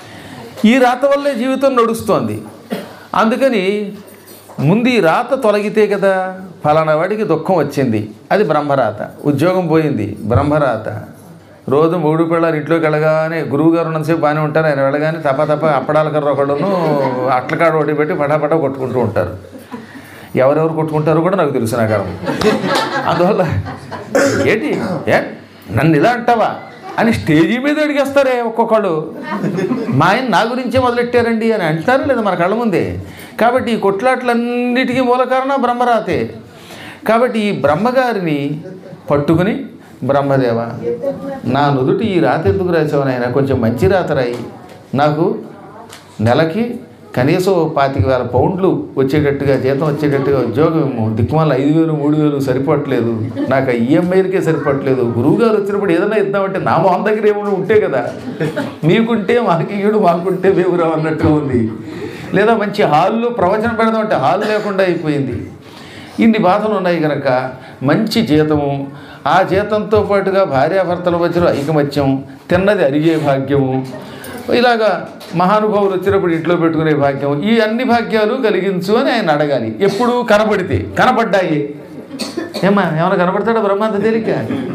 ఈ రాత వల్లే జీవితం నడుస్తోంది అందుకని ముందు ఈ రాత తొలగితే కదా ఫలానా వాడికి దుఃఖం వచ్చింది అది బ్రహ్మరాత ఉద్యోగం పోయింది బ్రహ్మరాత రోజు మూడు పిల్లలు ఇంట్లోకి వెళ్ళగానే గురువు గారు ఉన్నంతసేపు బాగానే ఉంటారు ఆయన వెళ్ళగానే తప్ప తప్ప అప్పడాల కర్ర ఒకడును అట్లకాడ ఒకటి పెట్టి పటాపటా కొట్టుకుంటూ ఉంటారు ఎవరెవరు కొట్టుకుంటారో కూడా నాకు తెలుసు నాకు అర్థం. అందువల్ల ఏంటి ఏ నన్ను ఇలా అంటావా అని స్టేజీ మీద అడిగేస్తారే ఒక్కొక్కళ్ళు మా ఆయన నా గురించే మొదలెట్టారండి అని అంటారు లేదా మన కళ్ళ ముందే కాబట్టి ఈ కొట్లాట్లన్నిటికీ మూల కారణం బ్రహ్మరాతే కాబట్టి ఈ బ్రహ్మగారిని పట్టుకుని బ్రహ్మదేవ నా నుదుటి ఈ రాత ఎందుకు రాసావు నాయన కొంచెం మంచి రాత రాయి నాకు నెలకి కనీసం ఓ పాతిక వేల పౌండ్లు వచ్చేటట్టుగా జీతం వచ్చేటట్టుగా ఉద్యోగం ఏమో దిక్కుమాల ఐదు వేలు మూడు వేలు సరిపడట్లేదు నాకు ఆ ఈఎంఐలకే సరిపడట్లేదు గురువుగారు వచ్చినప్పుడు ఏదైనా ఇద్దామంటే నా మొహం దగ్గర ఏమైనా ఉంటే కదా మీకుంటే మాకీయుడు మాకుంటే మేము రావు అన్నట్టుగా ఉంది లేదా మంచి హాల్లో ప్రవచనం పెడదామంటే హాల్ లేకుండా అయిపోయింది ఇన్ని బాధలు ఉన్నాయి కనుక మంచి జీతము ఆ జీతంతో పాటుగా భార్యాభర్తల మధ్యలో ఐకమత్యం తిన్నది అరిగే భాగ్యము ఇలాగా మహానుభావులు వచ్చినప్పుడు ఇంట్లో పెట్టుకునే భాగ్యం ఈ అన్ని భాగ్యాలు కలిగించు అని ఆయన అడగాలి ఎప్పుడు కనబడితే కనపడ్డాయి ఏమా ఏమైనా కనపడతాడా బ్రహ్మాంత తేలిక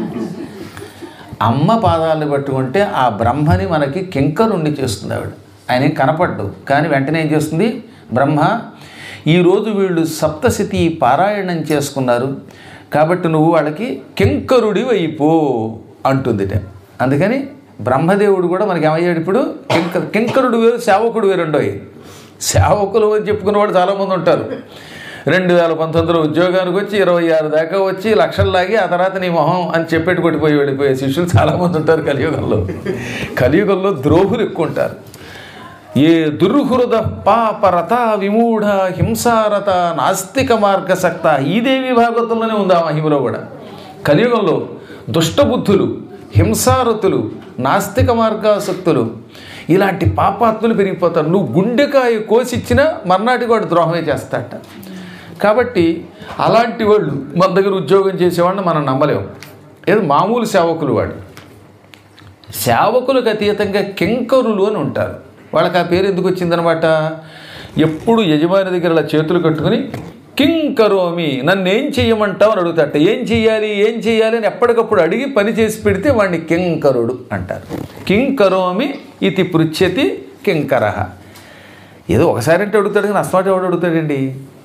అమ్మ పాదాలను పట్టుకుంటే ఆ బ్రహ్మని మనకి కింకరుణ్ణి చేస్తుంది ఆవిడ ఆయన ఏం కనపడ్డు కానీ వెంటనే ఏం చేస్తుంది బ్రహ్మ ఈరోజు వీళ్ళు సప్తశతి పారాయణం చేసుకున్నారు కాబట్టి నువ్వు వాళ్ళకి కింకరుడి అయిపో అంటుందిట అందుకని బ్రహ్మదేవుడు కూడా మనకి ఏమయ్యాడు ఇప్పుడు కింక కింకరుడు వేరు సేవకుడు వేరుండోయి సేవకులు అని చెప్పుకున్న వాళ్ళు చాలామంది ఉంటారు రెండు వేల పంతొమ్మిదిలో ఉద్యోగానికి వచ్చి ఇరవై ఆరు దాకా వచ్చి లక్షలు లాగి ఆ తర్వాత నీ మొహం అని చెప్పేటి కొట్టిపోయి వెళ్ళిపోయే శిష్యులు చాలామంది ఉంటారు కలియుగంలో కలియుగంలో ద్రోహులు ఎక్కువ ఉంటారు ఏ దుర్హృద పాపరత విమూఢ హింసారత నాస్తిక మార్గసక్త ఈ దేవి భాగవతంలోనే ఉంది ఆ మహిమలో కూడా కలియుగంలో దుష్టబుద్ధులు హింసారతులు నాస్తిక మార్గాసక్తులు ఇలాంటి పాపాత్ములు పెరిగిపోతారు నువ్వు గుండెకాయ కోసిచ్చినా మర్నాటికి వాడు ద్రోహమే చేస్తాట కాబట్టి అలాంటి వాళ్ళు మన దగ్గర ఉద్యోగం చేసేవాడిని మనం నమ్మలేము ఏదో మామూలు సేవకులు వాడు సేవకులకు అతీతంగా కింకరులు అని ఉంటారు వాళ్ళకి ఆ పేరు ఎందుకు వచ్చిందనమాట ఎప్పుడు యజమాని దగ్గర ఇలా చేతులు కట్టుకుని కింకరోమి నన్ను ఏం చెయ్యమంటావు అని అడుగుతాట ఏం చెయ్యాలి ఏం చెయ్యాలి అని ఎప్పటికప్పుడు అడిగి పని చేసి పెడితే వాడిని కింకరుడు అంటారు కింకరోమి ఇది పృచ్యతి కింకర ఏదో ఒకసారి అంటే అడుగుతాడు కానీ అస్మాట్ ఎవడు అడుగుతాడండి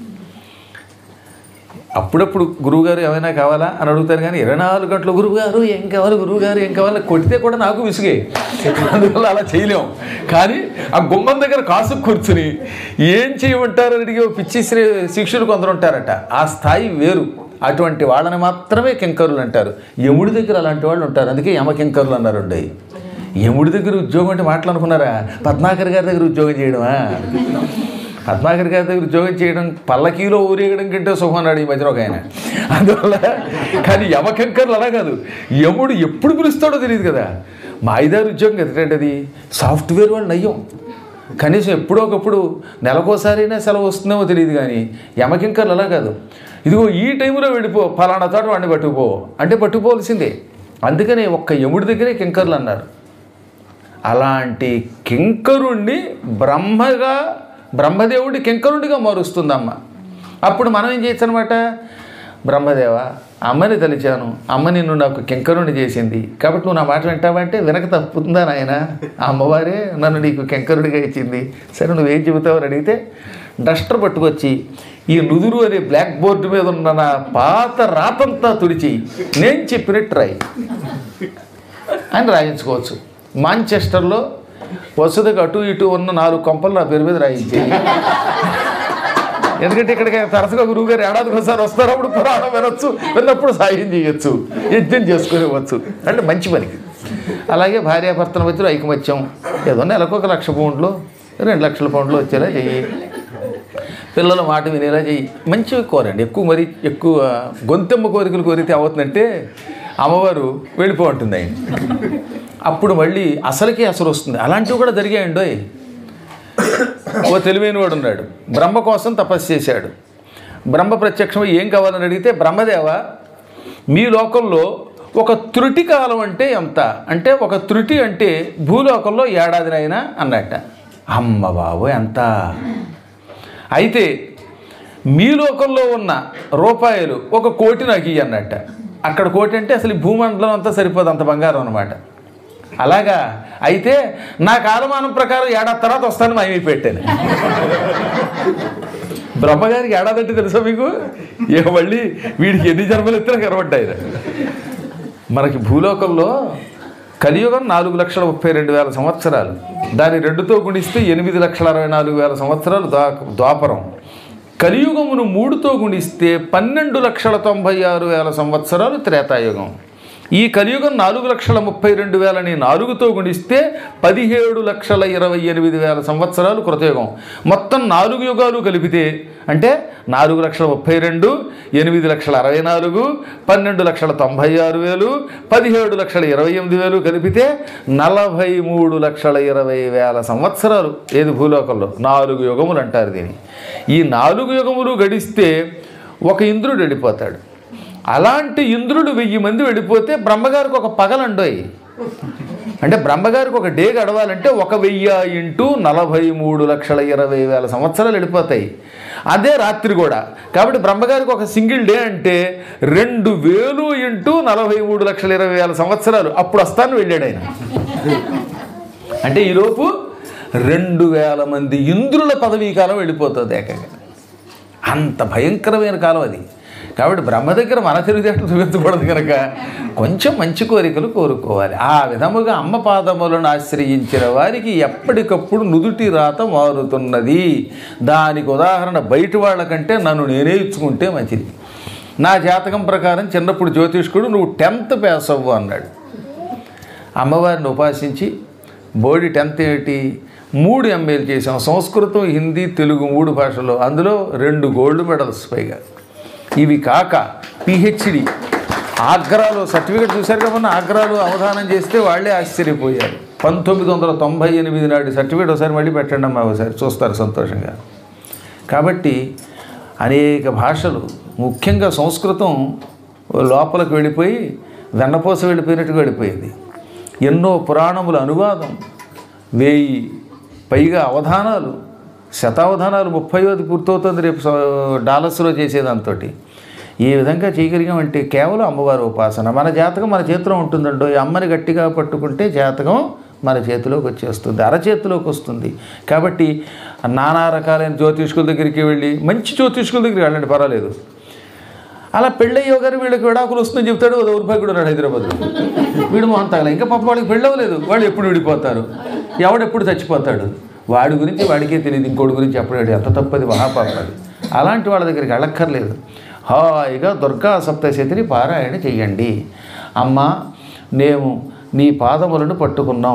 అప్పుడప్పుడు గురువుగారు ఏమైనా కావాలా అని అడుగుతారు కానీ ఇరవై నాలుగు గంటలు గురువుగారు ఏం కావాలి గురువుగారు ఏం కావాలి కొడితే కూడా నాకు విసుగే అందువల్ల అలా చేయలేం కానీ ఆ గుమ్మం దగ్గర కాసు కూర్చుని ఏం చేయమంటారు అని అడిగి ఓ పిచ్చి శ్రీ శిష్యులు కొందరు ఉంటారట ఆ స్థాయి వేరు అటువంటి వాళ్ళని మాత్రమే కింకరులు అంటారు యముడి దగ్గర అలాంటి వాళ్ళు ఉంటారు అందుకే యమ కింకరులు అన్నారు ఉండే యముడి దగ్గర ఉద్యోగం అంటే మాటలు అనుకున్నారా పద్మాకర్ గారి దగ్గర ఉద్యోగం చేయడమా పద్మాకర్ గారి దగ్గర ఉద్యోగం చేయడం పల్లకీలో ఊరేగడం కంటే సుఖం అన్నాడు ఈ మధ్యన ఒక ఆయన అందువల్ల కానీ యమకంకర్లు అలా కాదు యముడు ఎప్పుడు పిలుస్తాడో తెలియదు కదా మా ఐదారు ఉద్యోగం ఎదుటంటే అది సాఫ్ట్వేర్ వాళ్ళు నయ్యం కనీసం ఎప్పుడో ఒకప్పుడు నెలకోసారైనా సెలవు వస్తుందేమో తెలియదు కానీ యమకింకర్లు అలా కాదు ఇదిగో ఈ టైంలో వెళ్ళిపో ఫలానా చోట వాడిని పట్టుకుపో అంటే పట్టుకుపోవలసిందే అందుకనే ఒక్క యముడి దగ్గరే కింకర్లు అన్నారు అలాంటి కింకరుణ్ణి బ్రహ్మగా బ్రహ్మదేవుడి కింకరుడిగా మారుస్తుందమ్మ అప్పుడు మనం ఏం చేయొచ్చు అనమాట బ్రహ్మదేవ అమ్మని తలిచాను అమ్మ నిన్ను నాకు కింకరుని చేసింది కాబట్టి నువ్వు నా మాట వింటావంటే వినక తప్పుతుందా నాయన ఆ అమ్మవారే నన్ను నీకు కింకరుడిగా ఇచ్చింది సరే నువ్వేం చెబుతావు అని అడిగితే డస్టర్ పట్టుకొచ్చి ఈ నుదురు అనే బ్లాక్ బోర్డు మీద ఉన్న నా పాత రాతంతా తుడిచి నేను చెప్పినట్టు రాయి అని రాయించుకోవచ్చు మాంచెస్టర్లో వసుదకు అటు ఇటు ఉన్న నాలుగు కొంపలు నా పేరు మీద రాయించేయి ఎందుకంటే ఇక్కడికి తరచుగా గురువు గారు ఏడాదికి ఒకసారి వస్తారు అప్పుడు పురాణం వినొచ్చు విన్నప్పుడు సాయం చేయొచ్చు యజ్ఞం చేసుకునేవచ్చు అంటే మంచి పనికి అలాగే భార్యాభర్తల మధ్యలో ఐకమత్యం ఏదో నెలకు ఒక లక్ష పౌండ్లు రెండు లక్షల పౌండ్లు వచ్చేలా చెయ్యి పిల్లల మాట వినేలా చెయ్యి మంచివి కోరండి ఎక్కువ మరి ఎక్కువ గొంతెమ్మ కోరికలు కోరితే అవుతుందంటే అమ్మవారు వెళ్ళిపో ఉంటుంది ఆయన అప్పుడు మళ్ళీ అసలుకి అసలు వస్తుంది అలాంటివి కూడా జరిగాయండోయ్ ఓ తెలివైన వాడు ఉన్నాడు బ్రహ్మ కోసం తపస్సు చేశాడు బ్రహ్మ ప్రత్యక్షం ఏం కావాలని అడిగితే బ్రహ్మదేవ మీ లోకంలో ఒక త్రుటి కాలం అంటే ఎంత అంటే ఒక త్రుటి అంటే భూలోకంలో ఏడాదినైనా అన్నట్ట అమ్మ బాబు ఎంత అయితే మీ లోకంలో ఉన్న రూపాయలు ఒక కోటి నాకు ఇయ్యి అన్నట్ట అక్కడ కోటి అంటే అసలు ఈ భూమండలం అంతా సరిపోదు అంత బంగారం అనమాట అలాగా అయితే నా కాలమానం ప్రకారం ఏడాది తర్వాత వస్తాను మాయమై పెట్టాను బ్రహ్మగారికి ఏడాది అంటే తెలుసా మీకు ఇక మళ్ళీ వీడికి ఎన్ని జన్మలు ఎత్తినా కనబడ్డాయి మనకి భూలోకంలో కలియుగం నాలుగు లక్షల ముప్పై రెండు వేల సంవత్సరాలు దాని రెండుతో గుణిస్తే ఎనిమిది లక్షల అరవై నాలుగు వేల సంవత్సరాలు ద్వా ద్వాపరం కలియుగమును మూడుతో గుణిస్తే పన్నెండు లక్షల తొంభై ఆరు వేల సంవత్సరాలు త్రేతాయుగం ఈ కలియుగం నాలుగు లక్షల ముప్పై రెండు వేలని నాలుగుతో గుణిస్తే పదిహేడు లక్షల ఇరవై ఎనిమిది వేల సంవత్సరాలు కృతయుగం మొత్తం నాలుగు యుగాలు కలిపితే అంటే నాలుగు లక్షల ముప్పై రెండు ఎనిమిది లక్షల అరవై నాలుగు పన్నెండు లక్షల తొంభై ఆరు వేలు పదిహేడు లక్షల ఇరవై ఎనిమిది వేలు కలిపితే నలభై మూడు లక్షల ఇరవై వేల సంవత్సరాలు ఏది భూలోకంలో నాలుగు యుగములు అంటారు దీన్ని ఈ నాలుగు యుగములు గడిస్తే ఒక ఇంద్రుడు వెళ్ళిపోతాడు అలాంటి ఇంద్రుడు వెయ్యి మంది వెళ్ళిపోతే బ్రహ్మగారికి ఒక పగలండోయ్ అంటే బ్రహ్మగారికి ఒక డే గడవాలంటే ఒక వెయ్యి ఇంటూ నలభై మూడు లక్షల ఇరవై వేల సంవత్సరాలు వెళ్ళిపోతాయి అదే రాత్రి కూడా కాబట్టి బ్రహ్మగారికి ఒక సింగిల్ డే అంటే రెండు వేలు ఇంటూ నలభై మూడు లక్షల ఇరవై వేల సంవత్సరాలు అప్పుడు వస్తాను వెళ్ళాడు ఆయన అంటే ఈలోపు రెండు వేల మంది ఇంద్రుల పదవీ కాలం వెళ్ళిపోతుంది ఏకంగా అంత భయంకరమైన కాలం అది కాబట్టి బ్రహ్మ దగ్గర మన తెలివితేటలు చూపించకూడదు కనుక కొంచెం మంచి కోరికలు కోరుకోవాలి ఆ విధముగా అమ్మ పాదములను ఆశ్రయించిన వారికి ఎప్పటికప్పుడు నుదుటి రాత మారుతున్నది దానికి ఉదాహరణ బయట వాళ్ళకంటే నన్ను నేనే ఇచ్చుకుంటే మంచిది నా జాతకం ప్రకారం చిన్నప్పుడు జ్యోతిష్కుడు నువ్వు టెన్త్ పాస్ అవ్వు అన్నాడు అమ్మవారిని ఉపాసించి బోడి టెన్త్ ఏంటి మూడు ఎంఏలు చేసాం సంస్కృతం హిందీ తెలుగు మూడు భాషలో అందులో రెండు గోల్డ్ మెడల్స్ పైగా ఇవి కాక పిహెచ్డి ఆగ్రాలో సర్టిఫికెట్ చూశారు కాబట్టి ఆగ్రాలో అవధానం చేస్తే వాళ్ళే ఆశ్చర్యపోయారు పంతొమ్మిది వందల తొంభై ఎనిమిది నాటి సర్టిఫికేట్ ఒకసారి మళ్ళీ పెట్టండి అమ్మా ఒకసారి చూస్తారు సంతోషంగా కాబట్టి అనేక భాషలు ముఖ్యంగా సంస్కృతం లోపలికి వెళ్ళిపోయి వెన్నపోస వెళ్ళిపోయినట్టుగా వెళ్ళిపోయింది ఎన్నో పురాణముల అనువాదం వేయి పైగా అవధానాలు శతావధానాలు ముప్పైవది పూర్తవుతుంది రేపు స- డాలర్స్లో చేసేదాంతో ఈ విధంగా చేయగలిగామంటే కేవలం అమ్మవారి ఉపాసన మన జాతకం మన చేతిలో ఉంటుందండో ఈ అమ్మని గట్టిగా పట్టుకుంటే జాతకం మన చేతిలోకి వచ్చేస్తుంది అరచేతిలోకి వస్తుంది కాబట్టి నానా రకాలైన జ్యోతిష్కుల దగ్గరికి వెళ్ళి మంచి జ్యోతిష్కుల దగ్గరికి వెళ్ళండి పర్వాలేదు అలా పెళ్ళయ్యో గారు వీళ్ళకి విడాకులు వస్తుందని చెప్తాడు ఓ దౌర్భాగ్యుడు ఉన్నాడు హైదరాబాద్లో వీడు మొహం తగల ఇంకా పాప వాళ్ళకి పెళ్ళవలేదు వాళ్ళు ఎప్పుడు విడిపోతారు ఎవడెప్పుడు చచ్చిపోతాడు వాడి గురించి వాడికే తెలియదు ఇంకోటి గురించి చెప్పలేడు ఎంత తప్పది మహాపాపది అలాంటి వాళ్ళ దగ్గరికి వెళ్ళక్కర్లేదు హాయిగా దుర్గా సప్తశతిని పారాయణ చెయ్యండి అమ్మ మేము నీ పాదములను పట్టుకున్నాం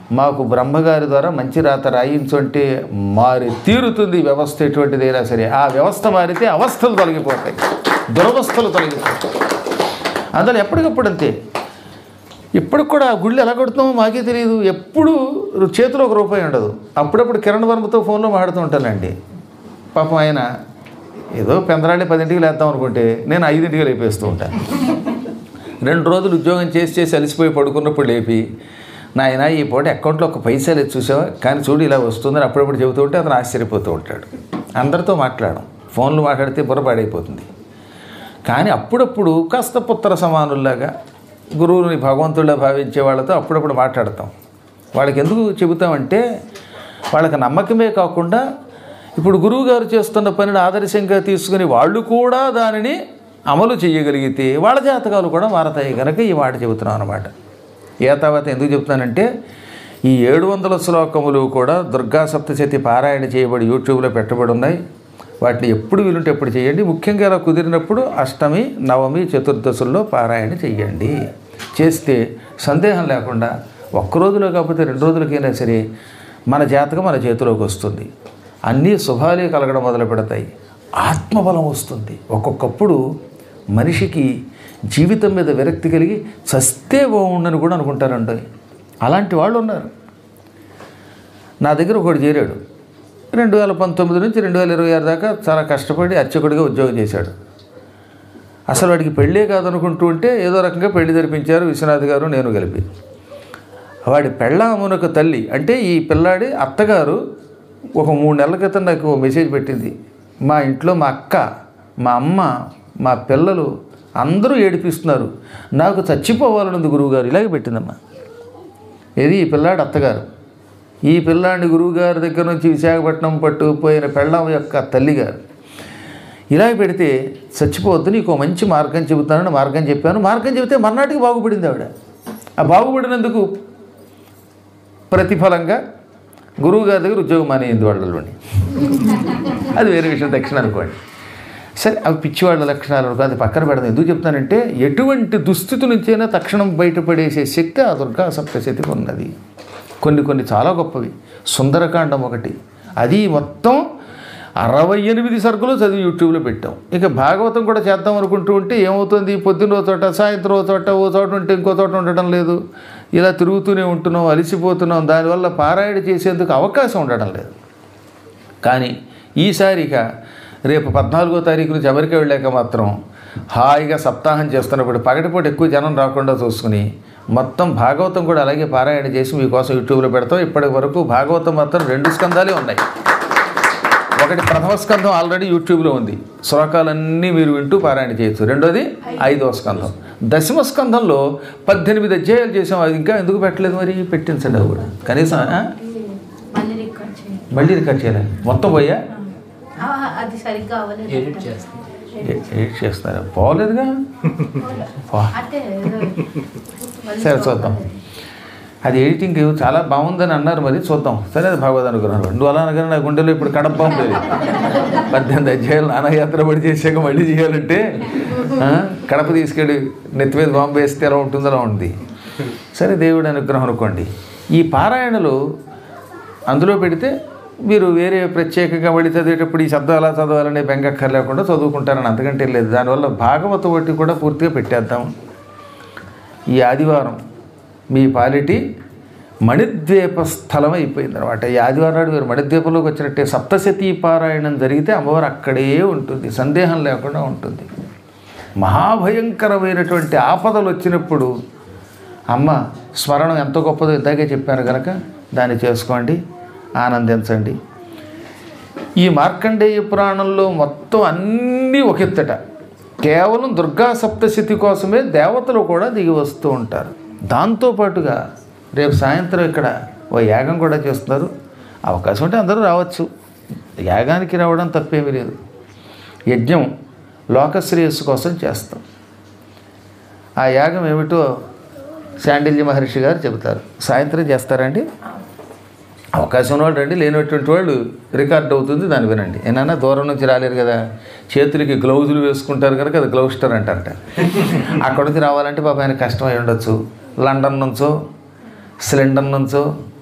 మాకు బ్రహ్మగారి ద్వారా మంచి రాత రాయించుంటే మారి తీరుతుంది ఈ వ్యవస్థ ఎటువంటిదైనా సరే ఆ వ్యవస్థ మారితే అవస్థలు తొలగిపోతాయి దురవస్థలు తొలగిపోతాయి అందులో ఎప్పటికప్పుడు అంతే ఇప్పటికి కూడా ఆ గుళ్ళు ఎలా కొడుతున్నామో మాకే తెలియదు ఎప్పుడు చేతిలో ఒక రూపాయి ఉండదు అప్పుడప్పుడు కిరణ్ వర్మతో ఫోన్లో మాట్లాడుతూ ఉంటానండి పాపం ఆయన ఏదో పెందరాళ్ళే పదింటికి లేద్దాం అనుకుంటే నేను ఐదింటికి లేపేస్తూ ఉంటాను రెండు రోజులు ఉద్యోగం చేసి చేసి అలసిపోయి పడుకున్నప్పుడు లేపి నాయన ఈ పూట అకౌంట్లో ఒక పైసా లేదు చూసావా కానీ చూడు ఇలా వస్తుందని అప్పుడప్పుడు చెబుతూ ఉంటే అతను ఆశ్చర్యపోతూ ఉంటాడు అందరితో మాట్లాడడం ఫోన్లు మాట్లాడితే బుర్ర పాడైపోతుంది కానీ అప్పుడప్పుడు కాస్త పుత్ర సమానుల్లాగా గురువుని భగవంతుడిలా భావించే వాళ్ళతో అప్పుడప్పుడు మాట్లాడతాం వాళ్ళకి ఎందుకు చెబుతామంటే వాళ్ళకి నమ్మకమే కాకుండా ఇప్పుడు గురువు గారు చేస్తున్న పనిని ఆదర్శంగా తీసుకుని వాళ్ళు కూడా దానిని అమలు చేయగలిగితే వాళ్ళ జాతకాలు కూడా మారతాయి కనుక ఈ మాట చెబుతున్నాం అనమాట ఏ తర్వాత ఎందుకు చెప్తున్నానంటే ఈ ఏడు వందల శ్లోకములు కూడా దుర్గా సప్తశతి పారాయణ చేయబడి యూట్యూబ్లో పెట్టబడి ఉన్నాయి వాటిని ఎప్పుడు వీలుంటే ఎప్పుడు చేయండి ముఖ్యంగా ఇలా కుదిరినప్పుడు అష్టమి నవమి చతుర్దశుల్లో పారాయణ చెయ్యండి చేస్తే సందేహం లేకుండా ఒక్క రోజులో కాకపోతే రెండు రోజులకైనా సరే మన జాతకం మన చేతిలోకి వస్తుంది అన్నీ శుభాలే కలగడం మొదలు పెడతాయి ఆత్మబలం వస్తుంది ఒక్కొక్కప్పుడు మనిషికి జీవితం మీద విరక్తి కలిగి చస్తే బాగుండని కూడా అనుకుంటారండి అలాంటి వాళ్ళు ఉన్నారు నా దగ్గర ఒకడు చేరాడు రెండు వేల పంతొమ్మిది నుంచి రెండు వేల ఇరవై ఆరు దాకా చాలా కష్టపడి అర్చకుడిగా ఉద్యోగం చేశాడు అసలు వాడికి పెళ్ళే కాదనుకుంటూ ఉంటే ఏదో రకంగా పెళ్లి జరిపించారు విశ్వనాథ్ గారు నేను కలిపి వాడి పెళ్ళామునకు తల్లి అంటే ఈ పిల్లాడి అత్తగారు ఒక మూడు నెలల క్రితం నాకు ఓ మెసేజ్ పెట్టింది మా ఇంట్లో మా అక్క మా అమ్మ మా పిల్లలు అందరూ ఏడిపిస్తున్నారు నాకు చచ్చిపోవాలనుంది గురువుగారు ఇలాగే పెట్టిందమ్మా ఇది ఈ పిల్లాడి అత్తగారు ఈ పిల్లాడిని గురువుగారి దగ్గర నుంచి విశాఖపట్నం పట్టుకుపోయిన పెళ్ళాం యొక్క తల్లిగారు ఇలా పెడితే చచ్చిపోవద్దు నీకు ఓ మంచి మార్గం చెబుతానని మార్గం చెప్పాను మార్గం చెబితే మర్నాటికి బాగుపడింది ఆవిడ ఆ బాగుపడినందుకు ప్రతిఫలంగా గురువు గారి దగ్గర ఉద్యోగం మానేయింది వాళ్ళలోని అది వేరే విషయం దక్షిణ అనుకోండి సరే అవి పిచ్చివాళ్ళ లక్షణాలు అనుకో అది పక్కన పెడదాం ఎందుకు చెప్తానంటే ఎటువంటి దుస్థితి నుంచైనా తక్షణం బయటపడేసే శక్తి ఆ దుర్గా సప్తశతికి ఉన్నది కొన్ని కొన్ని చాలా గొప్పవి సుందరకాండం ఒకటి అది మొత్తం అరవై ఎనిమిది సరుకులు చదివి యూట్యూబ్లో పెట్టాం ఇక భాగవతం కూడా చేద్దాం అనుకుంటూ ఉంటే ఏమవుతుంది పొద్దున్న ఓ చోట సాయంత్రం ఓ చోట ఓ చోట ఉంటే ఇంకో చోట ఉండటం లేదు ఇలా తిరుగుతూనే ఉంటున్నాం అలసిపోతున్నాం దానివల్ల పారాయణ చేసేందుకు అవకాశం ఉండడం లేదు కానీ ఈసారి ఇక రేపు పద్నాలుగో తారీఖు నుంచి అమెరికా వెళ్ళాక మాత్రం హాయిగా సప్తాహం చేస్తున్నప్పుడు పగటిపూట ఎక్కువ జనం రాకుండా చూసుకుని మొత్తం భాగవతం కూడా అలాగే పారాయణ చేసి మీకోసం యూట్యూబ్లో పెడతాం ఇప్పటి వరకు భాగవతం మాత్రం రెండు స్కందాలే ఉన్నాయి ఒకటి ప్రథమ స్కంధం ఆల్రెడీ యూట్యూబ్లో ఉంది శ్లోకాలన్నీ మీరు వింటూ పారాయణ చేయొచ్చు రెండోది ఐదవ స్కంధం దశమ స్కంధంలో పద్దెనిమిది అధ్యాయాలు చేసాం అది ఇంకా ఎందుకు పెట్టలేదు మరి పెట్టించండి అది కూడా కనీసం ఆ? మళ్ళీ రికార్డ్ చేయండి మళ్ళీ రికార్డ్ చేయాలి మొత్తం పోయా ఆ, అది సరిగ్గా అవ్వలేదు ఎడిట్ చేస్తాం ఏ- ఏం చేస్తారా పోలేదుగా పో. అంటే ఏదో మళ్ళీ సరే చూద్దాం అది ఎడిటింగ్ చాలా బాగుందని అన్నారు మరి చూద్దాం సరే అది భగవద్ అనుకున్నాను నువ్వు అలా అనగానే నా గుండెలో ఇప్పుడు కడప ఉండేది పద్దెనిమిది అధ్యాయులు నానయాత్ర పడి చేసాక మళ్ళీ చేయాలంటే ఆ, కడప తీసుకెళ్ళి నెత్తి మీద బాంబు వేస్తే ఎలా ఉంటుందో అలా ఉంది సరే దేవుడి అనుగ్రహం అనుకోండి ఈ పారాయణలు అందులో పెడితే మీరు వేరే ప్రత్యేకంగా మళ్ళీ చదివేటప్పుడు ఈ శబ్దం ఎలా చదవాలనే బెంగక్కర్ లేకుండా చదువుకుంటారని అంతకంటే లేదు దానివల్ల భాగవత ఒకటి కూడా పూర్తిగా పెట్టేద్దాం ఈ ఆదివారం మీ పాలిటి మణిద్వీప స్థలం అయిపోయింది అనమాట ఈ ఆదివారం నాడు మీరు మణిద్వీపంలోకి వచ్చినట్టే సప్తశతీ పారాయణం జరిగితే అమ్మవారు అక్కడే ఉంటుంది సందేహం లేకుండా ఉంటుంది మహాభయంకరమైనటువంటి ఆపదలు వచ్చినప్పుడు అమ్మ స్మరణం ఎంత గొప్పదో ఇందాకే చెప్పాను కనుక దాన్ని చేసుకోండి ఆనందించండి ఈ మార్కండేయ పురాణంలో మొత్తం అన్నీ ఒకెత్తట కేవలం దుర్గా సప్తశతి కోసమే దేవతలు కూడా దిగి వస్తూ ఉంటారు దాంతోపాటుగా రేపు సాయంత్రం ఇక్కడ ఓ యాగం కూడా చేస్తున్నారు అవకాశం ఉంటే అందరూ రావచ్చు యాగానికి రావడం తప్పేమీ లేదు యజ్ఞం లోకశ్రేయస్సు కోసం చేస్తాం ఆ యాగం ఏమిటో శాండిల్య మహర్షి గారు చెబుతారు సాయంత్రం చేస్తారండి అవకాశం ఉన్న వాళ్ళు రండి లేనటువంటి వాళ్ళు రికార్డ్ అవుతుంది దాన్ని వినండి ఏమన్నా దూరం నుంచి రాలేరు కదా చేతులకి గ్లౌజులు వేసుకుంటారు కనుక అది గ్లౌస్టర్ అంటారట అక్కడ నుంచి రావాలంటే పాప ఆయన కష్టమై ఉండొచ్చు లండన్ నుంచో సిలిండర్ నుంచో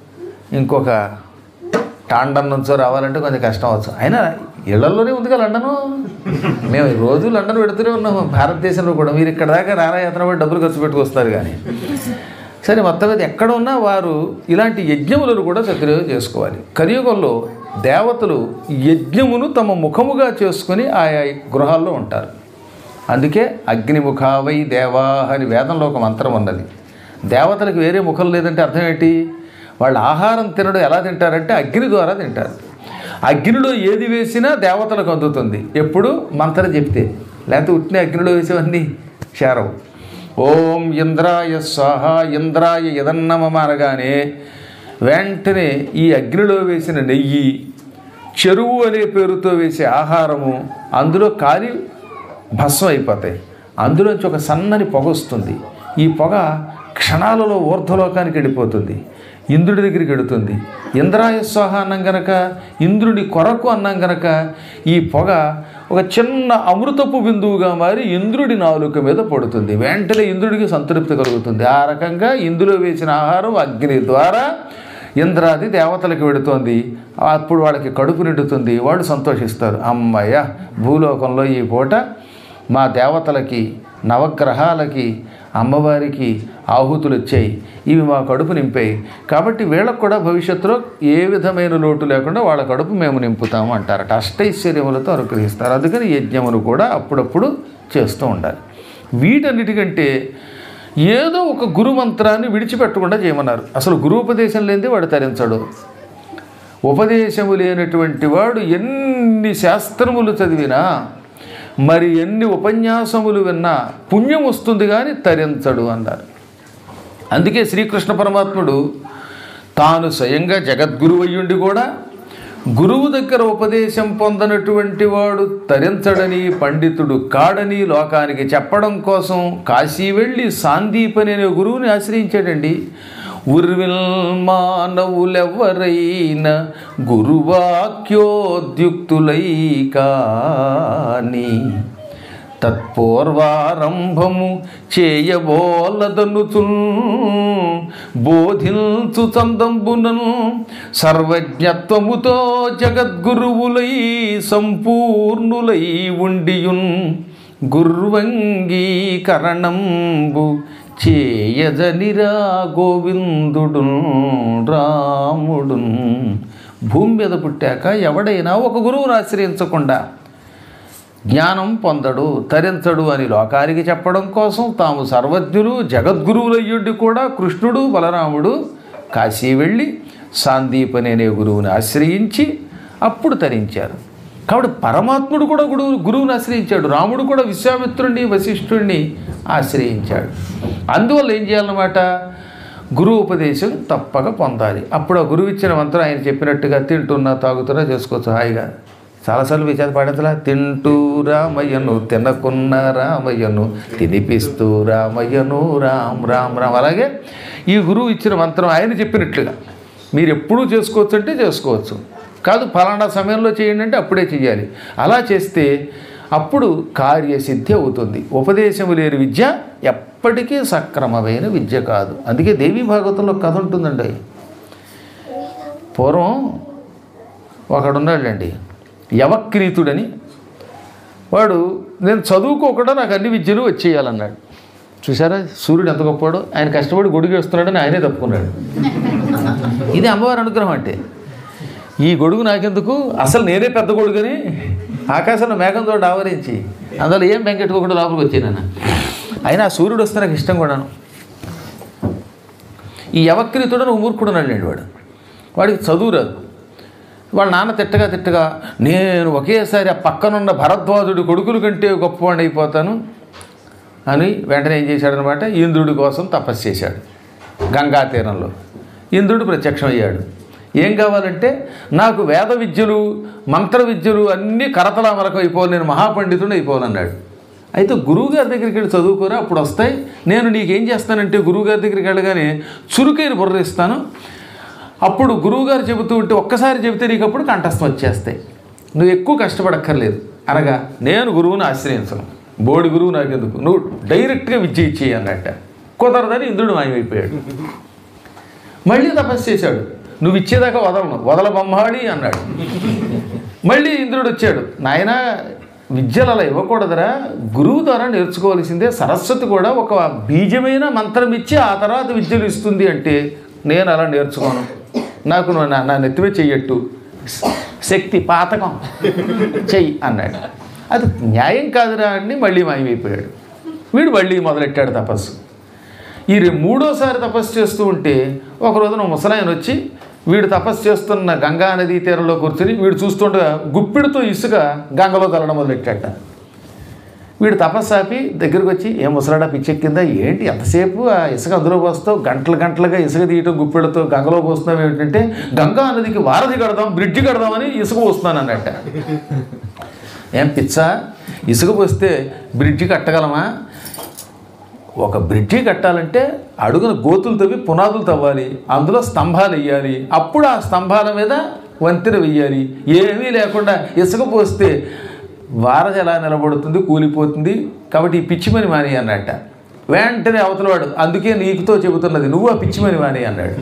ఇంకొక టాండన్ నుంచో రావాలంటే కొంచెం కష్టం అవచ్చు అయినా ఇళ్లలోనే ఉందిగా లండను మేము రోజు లండన్ పెడుతూనే ఉన్నాము భారతదేశంలో కూడా మీరు ఇక్కడ దాకా రారాయాత్ర పడి డబ్బులు ఖర్చు పెట్టుకొస్తారు కానీ సరే మొత్తం మీద ఎక్కడ ఉన్నా వారు ఇలాంటి యజ్ఞములను కూడా సద్వినియోగం చేసుకోవాలి కలియుగంలో దేవతలు యజ్ఞమును తమ ముఖముగా చేసుకొని ఆయా గృహాల్లో ఉంటారు అందుకే అగ్నిముఖావై దేవా అని వేదంలో ఒక మంత్రం ఉన్నది దేవతలకు వేరే ముఖం లేదంటే అర్థం ఏంటి వాళ్ళు ఆహారం తినడం ఎలా తింటారంటే అగ్ని ద్వారా తింటారు అగ్నిలో ఏది వేసినా దేవతలకు అందుతుంది ఎప్పుడు మంత్రం చెప్తే లేకపోతే ఉట్టిన అగ్నిలో వేసేవన్నీ చేరవు ఓం ఇంద్రాయ స్వాహ ఇంద్రాయ యదన్నమమ అనగానే వెంటనే ఈ అగ్నిలో వేసిన నెయ్యి చెరువు అనే పేరుతో వేసే ఆహారము అందులో కాలి భస్మం అయిపోతాయి అందులోంచి ఒక సన్నని పొగ వస్తుంది ఈ పొగ క్షణాలలో ఊర్ధ్వలోకానికి వెళ్ళిపోతుంది ఇంద్రుడి దగ్గరికి వెళుతుంది ఇంద్రాయ స్వాహ అన్నం గనక ఇంద్రుడి కొరకు అన్నం గనక ఈ పొగ ఒక చిన్న అమృతపు బిందువుగా మారి ఇంద్రుడి నాలుక మీద పడుతుంది వెంటనే ఇంద్రుడికి సంతృప్తి కలుగుతుంది ఆ రకంగా ఇందులో వేసిన ఆహారం అగ్ని ద్వారా ఇంద్రాది దేవతలకు వెడుతోంది అప్పుడు వాళ్ళకి కడుపు నిండుతుంది వాళ్ళు సంతోషిస్తారు అమ్మయ్య భూలోకంలో ఈ పూట మా దేవతలకి నవగ్రహాలకి అమ్మవారికి ఆహుతులు వచ్చాయి ఇవి మా కడుపు నింపాయి కాబట్టి వీళ్ళకు కూడా భవిష్యత్తులో ఏ విధమైన లోటు లేకుండా వాళ్ళ కడుపు మేము నింపుతాము అంటారట అష్టైశ్వర్యములతో అనుగ్రహిస్తారు అందుకని యజ్ఞమును కూడా అప్పుడప్పుడు చేస్తూ ఉండాలి వీటన్నిటికంటే ఏదో ఒక గురు మంత్రాన్ని విడిచిపెట్టకుండా చేయమన్నారు అసలు గురుపదేశం లేనిదే వాడు తరించడు ఉపదేశము లేనటువంటి వాడు ఎన్ని శాస్త్రములు చదివినా మరి ఎన్ని ఉపన్యాసములు విన్నా పుణ్యం వస్తుంది కానీ తరించడు అన్నారు అందుకే శ్రీకృష్ణ పరమాత్ముడు తాను స్వయంగా జగద్గురు అయ్యుండి కూడా గురువు దగ్గర ఉపదేశం పొందనటువంటి వాడు తరించడని పండితుడు కాడని లోకానికి చెప్పడం కోసం కాశీ వెళ్ళి సాందీపని అనే గురువుని ఆశ్రయించాడండి ఉర్విల్ మానవులెవరైన గురువాక్యోద్యుక్తులై కాని తత్పూర్వారంభము చేయబోలదనుచు బోధించు చందంబునను సర్వజ్ఞత్వముతో జగద్గురువులై సంపూర్ణులై ఉండియున్ గుర్వంగీకరణంబు చేయజనిరా గోవిందుడు రాముడు భూమి మీద పుట్టాక ఎవడైనా ఒక గురువును ఆశ్రయించకుండా జ్ఞానం పొందడు తరించడు అని లోకానికి చెప్పడం కోసం తాము సర్వజ్ఞులు జగద్గురువులయ్యుండి కూడా కృష్ణుడు బలరాముడు కాశీ వెళ్ళి సాందీపని అనే గురువుని ఆశ్రయించి అప్పుడు తరించారు కాబట్టి పరమాత్ముడు కూడా గురువు గురువుని ఆశ్రయించాడు రాముడు కూడా విశ్వామిత్రుడిని వశిష్ఠుడిని ఆశ్రయించాడు అందువల్ల ఏం చేయాలన్నమాట గురువు ఉపదేశం తప్పక పొందాలి అప్పుడు ఆ గురువు ఇచ్చిన మంత్రం ఆయన చెప్పినట్టుగా తింటున్నా తాగుతున్నా చేసుకోవచ్చు హాయిగా చాలాసార్లు విచార పాడించలా తింటూ రామయ్యను తినకున్న రామయ్యను తినిపిస్తూ రామయ్యను రామ్ రామ్ రామ్ అలాగే ఈ గురువు ఇచ్చిన మంత్రం ఆయన చెప్పినట్లుగా మీరు ఎప్పుడూ చేసుకోవచ్చు అంటే చేసుకోవచ్చు కాదు ఫలానా సమయంలో చేయండి అంటే అప్పుడే చేయాలి అలా చేస్తే అప్పుడు కార్యసిద్ధి అవుతుంది ఉపదేశము లేని విద్య ఎప్పటికీ సక్రమమైన విద్య కాదు అందుకే దేవీ భాగవతంలో కథ ఉంటుందండి పూర్వం ఒకడున్నాడండి యవక్రీతుడని వాడు నేను చదువుకోకుండా నాకు అన్ని విద్యలు వచ్చేయాలన్నాడు చూసారా సూర్యుడు ఎంత గొప్పవాడు ఆయన కష్టపడి గొడుగు వేస్తున్నాడని ఆయనే తప్పుకున్నాడు ఇది అమ్మవారి అనుగ్రహం అంటే ఈ గొడుగు నాకెందుకు అసలు నేనే పెద్ద గొడుగుని ఆకాశంలో మేఘంతో ఆవరించి అందులో ఏం వెంకట్టుకోకుండా లోపలికి వచ్చానన్న అయినా ఆ సూర్యుడు వస్తే నాకు ఇష్టం కూడాను ఈ యవక్రీతుడని మూర్ఖుడు అన్నాడు వాడు వాడికి చదువు రాదు వాళ్ళ నాన్న తిట్టగా తిట్టగా నేను ఒకేసారి ఆ పక్కనున్న భరద్వాజుడి కొడుకుల కంటే గొప్పవాడిని అయిపోతాను అని వెంటనే ఏం చేశాడనమాట ఇంద్రుడి కోసం తపస్సు చేశాడు గంగా తీరంలో ఇంద్రుడు ప్రత్యక్షమయ్యాడు ఏం కావాలంటే నాకు వేద విద్యలు మంత్ర విద్యలు అన్నీ కరతలామలకం అయిపోవాలి నేను మహాపండితుడు అయిపోవాలన్నాడు అయితే గురువుగారి దగ్గరికి వెళ్ళి చదువుకోరా అప్పుడు వస్తాయి నేను నీకేం చేస్తానంటే గురువుగారి దగ్గరికి వెళ్ళగానే చురుకైన బుర్ర ఇస్తాను అప్పుడు గురువుగారు చెబుతూ ఉంటే ఒక్కసారి చెబితే నీకు అప్పుడు కంఠస్థం వచ్చేస్తాయి నువ్వు ఎక్కువ కష్టపడక్కర్లేదు అనగా నేను గురువుని ఆశ్రయించను బోడి గురువు నాకెందుకు నువ్వు డైరెక్ట్గా విద్య ఇచ్చేయి అన్నట్ట కుదరదని ఇంద్రుడు మాయమైపోయాడు మళ్ళీ తపస్సు చేశాడు నువ్వు ఇచ్చేదాకా వదలను వదల బొమ్మాడి అన్నాడు మళ్ళీ ఇంద్రుడు వచ్చాడు నాయన విద్యలు అలా ఇవ్వకూడదురా గురువు ద్వారా నేర్చుకోవాల్సిందే సరస్వతి కూడా ఒక బీజమైన మంత్రం ఇచ్చి ఆ తర్వాత విద్యలు ఇస్తుంది అంటే నేను అలా నేర్చుకోను నాకు నువ్వు నా నా నెత్తిమే చెయ్యట్టు శక్తి పాతకం చెయ్యి అన్నాడు అది న్యాయం కాదురా అని మళ్ళీ మాయమైపోయాడు వీడు మళ్ళీ మొదలెట్టాడు తపస్సు ఈ రె- మూడోసారి తపస్సు చేస్తూ ఉంటే ఒక రోజున ముసలాయన వచ్చి వీడు తపస్సు చేస్తున్న గంగా నదీ తీరంలో కూర్చుని వీడు చూస్తుండగా గుప్పిడితో ఇసుక గంగలో తల్లడం మొదలెట్టాట వీడు తపస్సు ఆపి దగ్గరికి వచ్చి ఏ ముసలాడా పిచ్చెక్కిందా ఏంటి ఎంతసేపు ఆ ఇసుక అందులో పోస్తావు గంటలు గంటలుగా ఇసుక తీయటం గుప్పిడితో గంగలో పోస్తున్నావు ఏంటంటే గంగా నదికి వారధి కడదాం బ్రిడ్జి కడదామని ఇసుక పోస్తున్నాను అన్నట్ట ఏం పిచ్చా ఇసుక పోస్తే బ్రిడ్జి కట్టగలమా ఒక బ్రిడ్జి కట్టాలంటే అడుగున గోతులు తవ్వి పునాదులు తవ్వాలి అందులో స్తంభాలు వేయాలి అప్పుడు ఆ స్తంభాల మీద వంతెన వెయ్యాలి ఏమీ లేకుండా ఇసుక పోస్తే వారధి ఎలా నిలబడుతుంది కూలిపోతుంది కాబట్టి ఈ పిచ్చిమని మాని అన్నట్ట వెంటనే అవతలవాడు అందుకే నీకుతో చెబుతున్నది నువ్వు ఆ పిచ్చిమని మాని అన్నాడు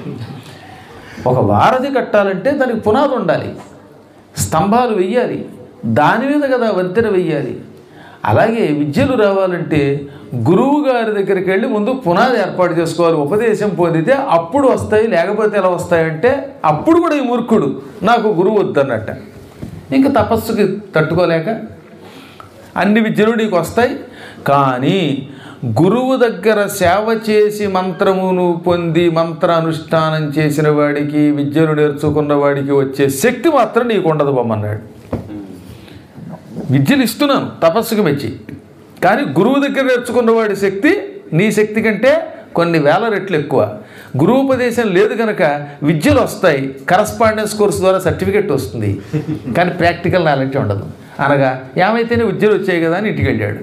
ఒక వారధి కట్టాలంటే దానికి పునాది ఉండాలి స్తంభాలు వెయ్యాలి దాని మీద కదా వంతెన వెయ్యాలి అలాగే విద్యలు రావాలంటే గురువు గారి దగ్గరికి వెళ్ళి ముందు పునాది ఏర్పాటు చేసుకోవాలి ఉపదేశం పొందితే అప్పుడు వస్తాయి లేకపోతే ఎలా వస్తాయంటే అప్పుడు కూడా ఈ మూర్ఖుడు నాకు గురువు వద్దన్నట్ట ఇంకా తపస్సుకి తట్టుకోలేక అన్ని విద్యలు నీకు వస్తాయి కానీ గురువు దగ్గర సేవ చేసి మంత్రమును పొంది మంత్ర అనుష్ఠానం చేసిన వాడికి విద్యను నేర్చుకున్న వాడికి వచ్చే శక్తి మాత్రం నీకు ఉండదు బొమ్మన్నాడు విద్యలు ఇస్తున్నాను తపస్సుకు మెచ్చి కానీ గురువు దగ్గర నేర్చుకున్న వాడి శక్తి నీ శక్తి కంటే కొన్ని వేల రెట్లు ఎక్కువ గురువుపదేశం లేదు కనుక విద్యలు వస్తాయి కరస్పాండెన్స్ కోర్సు ద్వారా సర్టిఫికెట్ వస్తుంది కానీ ప్రాక్టికల్ నాలెడ్జ్ ఉండదు అనగా ఏమైతేనే విద్యలు వచ్చాయి కదా అని ఇంటికి వెళ్ళాడు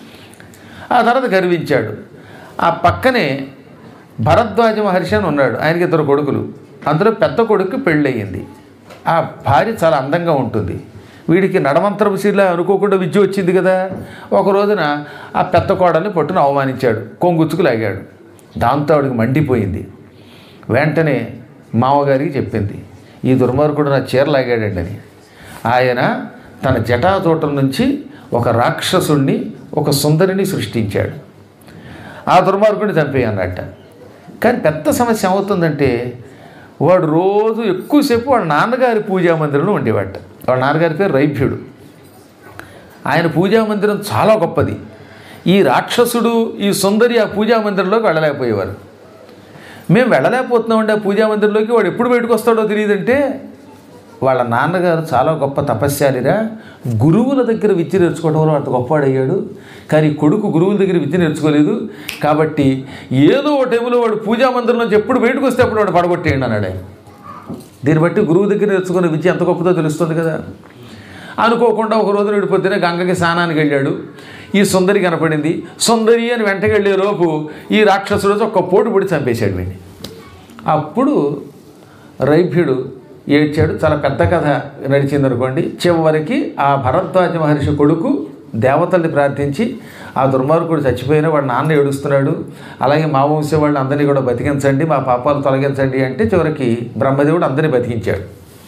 ఆ తర్వాత గర్వించాడు ఆ పక్కనే భరద్వాజ మహర్షి అని ఉన్నాడు ఆయనకి ఇద్దరు కొడుకులు అందులో పెద్ద కొడుకు పెళ్ళయింది ఆ భార్య చాలా అందంగా ఉంటుంది వీడికి నడమంత్రపు శీల అనుకోకుండా విద్య వచ్చింది కదా ఒక రోజున ఆ పెద్ద కోడల్ని పట్టున అవమానించాడు కొంగుచ్చుకు లాగాడు దాంతో ఆవిడికి మండిపోయింది వెంటనే మామగారికి చెప్పింది ఈ దుర్మార్గుడు నా చీర లాగాడండి అని ఆయన తన జటాతోటం నుంచి ఒక రాక్షసుణ్ణి ఒక సుందరిని సృష్టించాడు ఆ దుర్మార్గుడిని చంపేయి అన్నట్ట కానీ పెద్ద సమస్య ఏమవుతుందంటే వాడు రోజు ఎక్కువసేపు వాళ్ళ నాన్నగారి పూజా మందిరంలో ఉండేవాట వాళ్ళ నాన్నగారి పేరు రైభ్యుడు ఆయన పూజా మందిరం చాలా గొప్పది ఈ రాక్షసుడు ఈ సుందరి ఆ పూజా మందిరంలోకి వెళ్ళలేకపోయేవారు మేము వెళ్ళలేకపోతున్నామండి ఆ పూజా మందిరంలోకి వాడు ఎప్పుడు బయటకు వస్తాడో తెలియదంటే వాళ్ళ నాన్నగారు చాలా గొప్ప తపస్యాలిరా గురువుల దగ్గర విద్య నేర్చుకోవడంలో అంత గొప్పవాడయ్యాడు కానీ కొడుకు గురువుల దగ్గర విద్య నేర్చుకోలేదు కాబట్టి ఏదో ఒక టైంలో వాడు పూజా మందిరం నుంచి ఎప్పుడు బయటకు వస్తే అప్పుడు వాడు పడగొట్టేయండి అన్నాడు ఆయన దీన్ని బట్టి గురువు దగ్గర నేర్చుకున్న విద్య ఎంత గొప్పదో తెలుస్తుంది కదా అనుకోకుండా ఒక రోజు వీడు పొద్దున గంగకి స్నానానికి వెళ్ళాడు ఈ సుందరి కనపడింది సుందరి అని వెంటకి వెళ్ళే లోపు ఈ రాక్షసుడు వచ్చి ఒక్క పోటు పొడి చంపేశాడు వీడిని అప్పుడు రైభ్యుడు ఏడ్చాడు చాలా పెద్ద కథ నడిచింది అనుకోండి చివరికి ఆ భరద్వాజ మహర్షి కొడుకు దేవతల్ని ప్రార్థించి ఆ దుర్మార్గుడు చచ్చిపోయిన వాడు నాన్న ఏడుస్తున్నాడు అలాగే మా వంశం వాళ్ళని అందరినీ కూడా బతికించండి మా పాపాలు తొలగించండి అంటే చివరికి బ్రహ్మదేవుడు అందరినీ బతికించాడు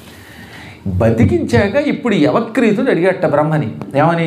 బతికించాక ఇప్పుడు యవక్రీతుడు అడిగట బ్రహ్మని ఏమని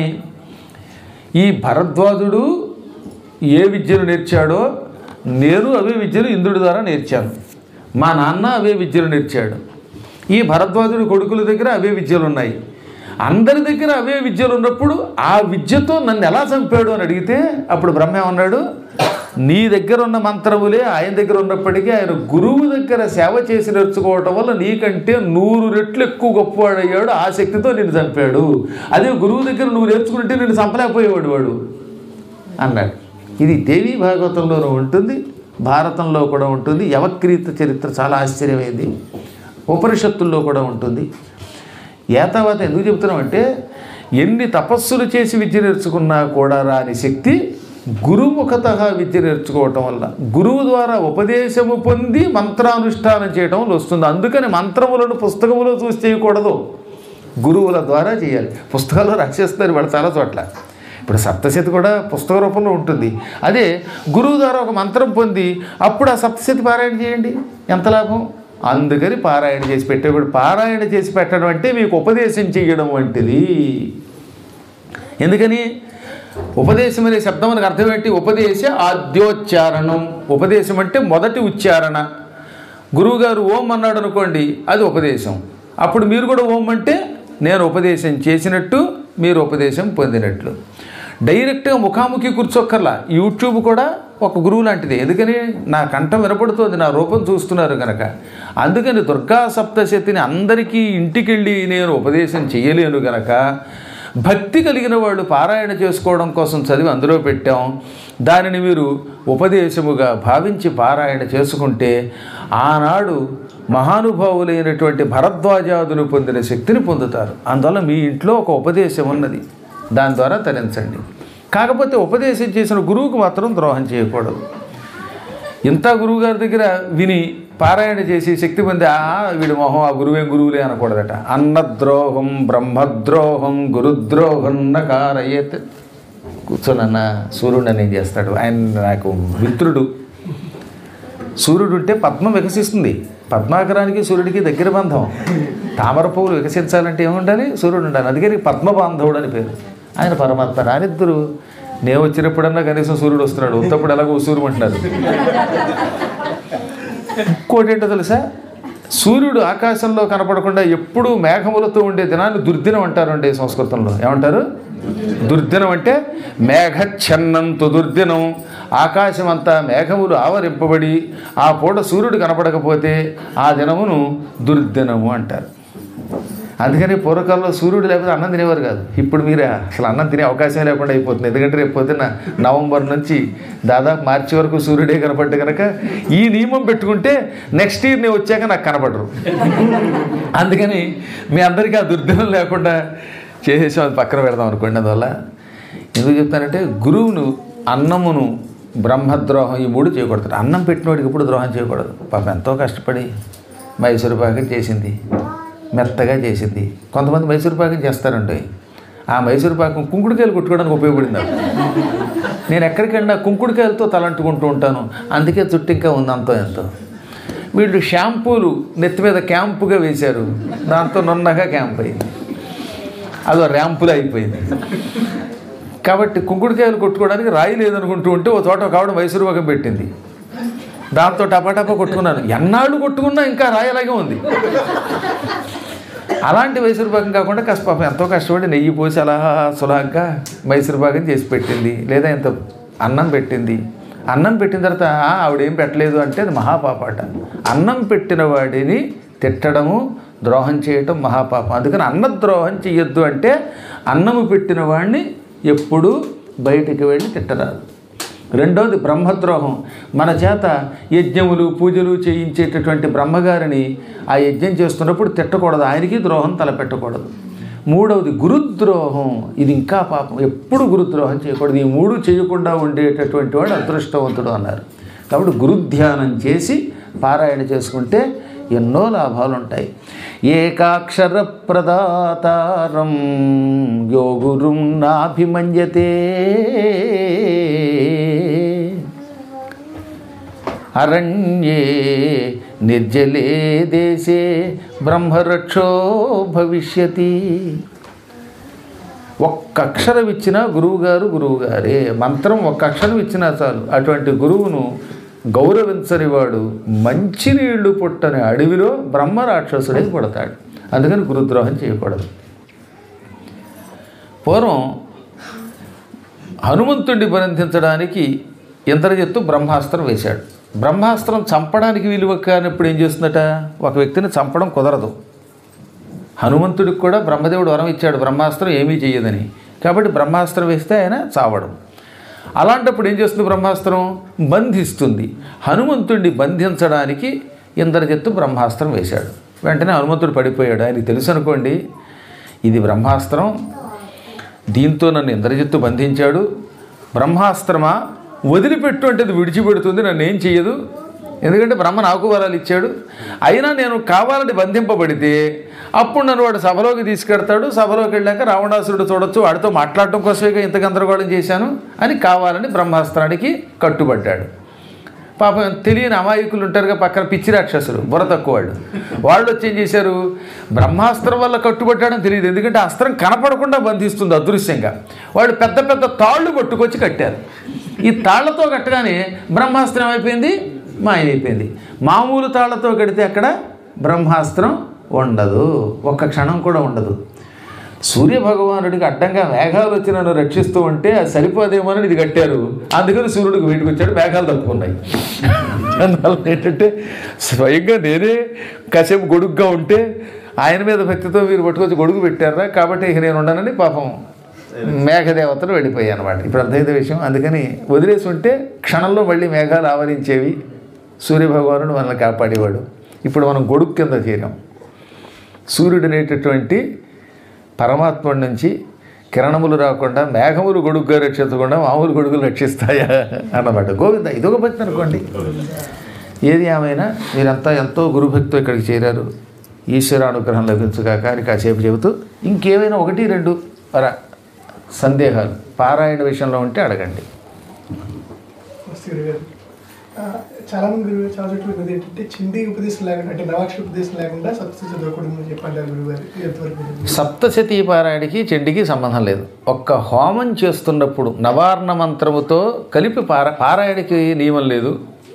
ఈ భరద్వాజుడు ఏ విద్యను నేర్చాడో నేను అవే విద్యలు ఇంద్రుడి ద్వారా నేర్చాను మా నాన్న అవే విద్యలు నేర్చాడు ఈ భరద్వాజుడి కొడుకుల దగ్గర అవే విద్యలు ఉన్నాయి అందరి దగ్గర అవే విద్యలు ఉన్నప్పుడు ఆ విద్యతో నన్ను ఎలా చంపాడు అని అడిగితే అప్పుడు బ్రహ్మ ఏమన్నాడు నీ దగ్గర ఉన్న మంత్రములే ఆయన దగ్గర ఉన్నప్పటికీ ఆయన గురువు దగ్గర సేవ చేసి నేర్చుకోవటం వల్ల నీకంటే నూరు రెట్లు ఎక్కువ గొప్పవాడయ్యాడు ఆ శక్తితో నిన్ను చంపాడు అదే గురువు దగ్గర నువ్వు నేర్చుకుంటే నిన్ను చంపలేకపోయేవాడు వాడు అన్నాడు ఇది దేవీ భాగవతంలోనూ ఉంటుంది భారతంలో కూడా ఉంటుంది యవక్రీత చరిత్ర చాలా ఆశ్చర్యమైంది ఉపనిషత్తుల్లో కూడా ఉంటుంది ఏతావాత ఎందుకు చెబుతున్నామంటే ఎన్ని తపస్సులు చేసి విద్య నేర్చుకున్నా కూడా రాని శక్తి గురుముఖత విద్య నేర్చుకోవటం వల్ల గురువు ద్వారా ఉపదేశము పొంది మంత్రానుష్ఠానం చేయటం వల్ల వస్తుంది అందుకని మంత్రములను పుస్తకములో చూసి చేయకూడదు గురువుల ద్వారా చేయాలి పుస్తకాల్లో రక్షిస్తారు వాళ్ళు చాలా చోట్ల ఇప్పుడు సప్తశతి కూడా పుస్తక రూపంలో ఉంటుంది అదే గురువు ద్వారా ఒక మంత్రం పొంది అప్పుడు ఆ సప్తశతి పారాయణ చేయండి ఎంత లాభం అందుకని పారాయణ చేసి పెట్టేవాడు పారాయణ చేసి పెట్టడం అంటే మీకు ఉపదేశం చేయడం వంటిది ఎందుకని ఉపదేశం అనే శబ్దం మనకు అర్థం ఏంటి ఉపదేశ ఆద్యోచ్చారణం ఉపదేశం అంటే మొదటి ఉచ్చారణ గురువుగారు ఓం అన్నాడు అనుకోండి అది ఉపదేశం అప్పుడు మీరు కూడా ఓం అంటే నేను ఉపదేశం చేసినట్టు మీరు ఉపదేశం పొందినట్లు డైరెక్ట్గా ముఖాముఖి కూర్చోక్కర్లా యూట్యూబ్ కూడా ఒక గురువు లాంటిది ఎందుకని నా కంఠం వినపడుతోంది నా రూపం చూస్తున్నారు కనుక అందుకని దుర్గా సప్తశతిని అందరికీ ఇంటికెళ్ళి నేను ఉపదేశం చేయలేను గనక భక్తి కలిగిన వాళ్ళు పారాయణ చేసుకోవడం కోసం చదివి అందులో పెట్టాం దానిని మీరు ఉపదేశముగా భావించి పారాయణ చేసుకుంటే ఆనాడు మహానుభావులైనటువంటి భరద్వాజాదులు పొందిన శక్తిని పొందుతారు అందువల్ల మీ ఇంట్లో ఒక ఉపదేశం ఉన్నది దాని ద్వారా తరించండి కాకపోతే ఉపదేశం చేసిన గురువుకు మాత్రం ద్రోహం చేయకూడదు ఇంత గురువు గారి దగ్గర విని పారాయణ చేసి శక్తి పొంది ఆ వీడి మొహం ఆ గురువేం గురువులే అనకూడదట అన్నద్రోహం బ్రహ్మద్రోహం గురుద్రోహం నకారయేత్ కూర్చోనన్న సూర్యుడు అని ఏం చేస్తాడు ఆయన నాకు మిత్రుడు సూర్యుడు ఉంటే పద్మం వికసిస్తుంది పద్మాకరానికి సూర్యుడికి దగ్గర బంధం తామర పువ్వులు వికసించాలంటే ఏముండాలి సూర్యుడు ఉండాలి అందుకని పద్మబాంధవుడు అని పేరు ఆయన పరమాత్మ రానిద్దరు నేను వచ్చినప్పుడన్నా కనీసం సూర్యుడు వస్తున్నాడు ఉత్తప్పుడు ఎలాగో సూర్యుడు అంటున్నారు ఇంకోటి ఏంటో తెలుసా సూర్యుడు ఆకాశంలో కనపడకుండా ఎప్పుడూ మేఘములతో ఉండే దినాన్ని దుర్దినం అంటారు అండి సంస్కృతంలో ఏమంటారు దుర్దినం అంటే మేఘఛన్నంతు దుర్దినం ఆకాశం అంతా మేఘములు ఆవరింపబడి ఆ పూట సూర్యుడు కనపడకపోతే ఆ దినమును దుర్దినము అంటారు అందుకని పూర్వకాలంలో సూర్యుడు లేకపోతే అన్నం తినేవారు కాదు ఇప్పుడు మీరు అసలు అన్నం తినే అవకాశం లేకుండా అయిపోతుంది ఎందుకంటే రేపు పొద్దున్న నవంబర్ నుంచి దాదాపు మార్చి వరకు సూర్యుడే కనపడ్డ కనుక ఈ నియమం పెట్టుకుంటే నెక్స్ట్ ఇయర్ నేను వచ్చాక నాకు కనపడరు అందుకని మీ అందరికీ ఆ దుర్దినం లేకుండా చేసేసాం అది పక్కన పెడదాం అనుకోండి అందువల్ల ఎందుకు చెప్తానంటే గురువును అన్నమును బ్రహ్మద్రోహం ఈ మూడు చేయకూడదు అన్నం పెట్టినోడికి ఎప్పుడు ద్రోహం చేయకూడదు పాపం ఎంతో కష్టపడి మైసూరు పాకం చేసింది మెత్తగా చేసింది కొంతమంది మైసూరు పాకం చేస్తారండి ఆ మైసూరు పాకం కుంకుడుకాయలు కొట్టుకోవడానికి ఉపయోగపడింది నాకు నేను ఎక్కడికైనా కుంకుడుకాయలతో తలంటుకుంటూ ఉంటాను అందుకే చుట్టూ ఇంకా ఉంది అంతో ఎంతో వీళ్ళు షాంపూలు నెత్తి మీద క్యాంపుగా వేశారు దాంతో నున్నగా క్యాంప్ అయింది అదో ర్యాంపులు అయిపోయింది కాబట్టి కుంకుడుకాయలు కొట్టుకోవడానికి రాయి లేదనుకుంటూ ఉంటే ఓ చోట ఒక ఆవిడ మైసూరు పాకం పెట్టింది దాంతో టపాటపా కొట్టుకున్నాను ఎన్నాళ్ళు కొట్టుకున్నా ఇంకా రాయి అలాగే ఉంది అలాంటి మైసూరు పాకం కాకుండా కాస్త పాపం ఎంతో కష్టపడి నెయ్యి పోసి అలా సులభంగా మైసూరు పాకం చేసి పెట్టింది లేదా ఇంత అన్నం పెట్టింది అన్నం పెట్టిన తర్వాత "ఆ, ఆవిడేం పెట్టలేదు అంటే అది మహాపాపాట అన్నం పెట్టిన వాడిని తిట్టడము ద్రోహం చేయటం మహాపాపం అందుకని అన్నద్రోహం చెయ్యొద్దు అంటే అన్నము పెట్టిన వాడిని ఎప్పుడూ బయటికి వెళ్ళి తిట్టరాదు రెండోది బ్రహ్మద్రోహం మన చేత యజ్ఞములు పూజలు చేయించేటటువంటి బ్రహ్మగారిని ఆ యజ్ఞం చేస్తున్నప్పుడు తిట్టకూడదు ఆయనకి ద్రోహం తలపెట్టకూడదు మూడవది గురుద్రోహం ఇది ఇంకా పాపం ఎప్పుడు గురుద్రోహం చేయకూడదు ఈ మూడు చేయకుండా ఉండేటటువంటి వాడు అదృష్టవంతుడు అన్నారు కాబట్టి గురుధ్యానం చేసి పారాయణ చేసుకుంటే ఎన్నో లాభాలు ఉంటాయి ఏకాక్షర ప్రదాతారం యోగురుం నాభిమన్యతే అరణ్యే నిర్జలే దేశే బ్రహ్మరక్షో భవిష్యతి ఒక్క అక్షరం ఇచ్చినా గురువుగారు గురువుగారే మంత్రం ఒక్క అక్షరం ఇచ్చినా చాలు అటువంటి గురువును గౌరవించని వాడు మంచినీళ్లు పుట్టని అడవిలో బ్రహ్మ రాక్షసుడై పుడతాడు అందుకని గురుద్రోహం చేయకూడదు పూర్వం హనుమంతుడిని బంధించడానికి ఇంద్రజిత్తు బ్రహ్మాస్త్రం వేశాడు బ్రహ్మాస్త్రం చంపడానికి విలువ కానప్పుడు ఏం చేస్తుందట ఒక వ్యక్తిని చంపడం కుదరదు హనుమంతుడికి కూడా బ్రహ్మదేవుడు వరం ఇచ్చాడు బ్రహ్మాస్త్రం ఏమీ చేయదని కాబట్టి బ్రహ్మాస్త్రం వేస్తే ఆయన చావడం అలాంటప్పుడు ఏం చేస్తుంది బ్రహ్మాస్త్రం బంధిస్తుంది హనుమంతుడిని బంధించడానికి ఇంద్రజిత్తు బ్రహ్మాస్త్రం వేశాడు వెంటనే హనుమంతుడు పడిపోయాడు ఆయనకి తెలుసు అనుకోండి ఇది బ్రహ్మాస్త్రం దీంతో నన్ను ఇంద్రజిత్తు బంధించాడు బ్రహ్మాస్త్రమా వదిలిపెట్టు అంటే అది విడిచిపెడుతుంది నన్ను ఏం చెయ్యదు ఎందుకంటే బ్రహ్మ నాకు వరాలు ఇచ్చాడు అయినా నేను కావాలని బంధింపబడితే అప్పుడు నన్ను వాడు సభలోకి తీసుకెడతాడు సభలోకి వెళ్ళాక రావణాసురుడు చూడొచ్చు వాడితో మాట్లాడటం కోసమే ఇంత గందరగోళం చేశాను అని కావాలని బ్రహ్మాస్త్రానికి కట్టుబడ్డాడు పాపం తెలియని అమాయకులు ఉంటారుగా పక్కన పిచ్చి రాక్షసులు బుర్ర తక్కువ వాళ్ళు వాళ్ళు వచ్చి ఏం చేశారు బ్రహ్మాస్త్రం వల్ల కట్టుబట్టాడని తెలియదు ఎందుకంటే ఆ అస్త్రం కనపడకుండా బంధిస్తుంది అదృశ్యంగా వాళ్ళు పెద్ద పెద్ద తాళ్ళు పట్టుకొచ్చి కట్టారు ఈ తాళ్లతో కట్టగానే బ్రహ్మాస్త్రం అయిపోయింది మాయమైపోయింది మామూలు తాళ్లతో కడితే అక్కడ బ్రహ్మాస్త్రం ఉండదు ఒక్క క్షణం కూడా ఉండదు సూర్య భగవానుడికి అడ్డంగా మేఘాలు వచ్చి నన్ను రక్షిస్తూ ఉంటే అది సరిపోదేమోనని ఇది కట్టారు అందుకని సూర్యుడికి బయటకు వచ్చాడు మేఘాలు తప్పుకున్నాయి అందువల్ల ఏంటంటే స్వయంగా నేనే కాసేపు గొడుగ్గా ఉంటే ఆయన మీద భక్తితో మీరు పట్టుకొచ్చి గొడుగు పెట్టారా కాబట్టి ఇక నేను ఉండనని పాపం మేఘదేవతలు వెళ్ళిపోయాయి అనమాట ఇప్పుడు అర్థమైతే విషయం అందుకని వదిలేసి ఉంటే క్షణంలో మళ్ళీ మేఘాలు ఆవరించేవి సూర్యభగవానుడు మనల్ని కాపాడేవాడు ఇప్పుడు మనం గొడుగు కింద చేరాం సూర్యుడు అనేటటువంటి పరమాత్ముడి నుంచి కిరణములు రాకుండా మేఘములు గొడుగుగా రక్షించకుండా మామూలు గొడుగులు రక్షిస్తాయా అన్నమాట గోవింద ఇదొక భక్తి అనుకోండి ఏది ఏమైనా మీరంతా ఎంతో గురుభక్తితో ఇక్కడికి చేరారు ఈశ్వర అనుగ్రహం లభించుగాక అని కాసేపు చెబుతూ ఇంకేమైనా ఒకటి రెండు అర సందేహాలు పారాయణ విషయంలో ఉంటే అడగండి నమస్తే గురుగారు ఆ, చాలా మంది గురుగారు చాలా చోట్ల ఉన్నది ఏంటంటే చిండి ఉపదేశం లేకుండా అంటే నవాక్షర ఉపదేశం లేకుండా సప్త చదవకూడదు అని చెప్పంటారు గురుగారు ఇది ఎంతవరకు నిజం? సప్తశతీ పారాయణకి చెండికి సంబంధం లేదు ఒక్క హోమం చేస్తున్నప్పుడు నవార్ణ మంత్రముతో కలిపి పార పారాయణకి నియమం లేదు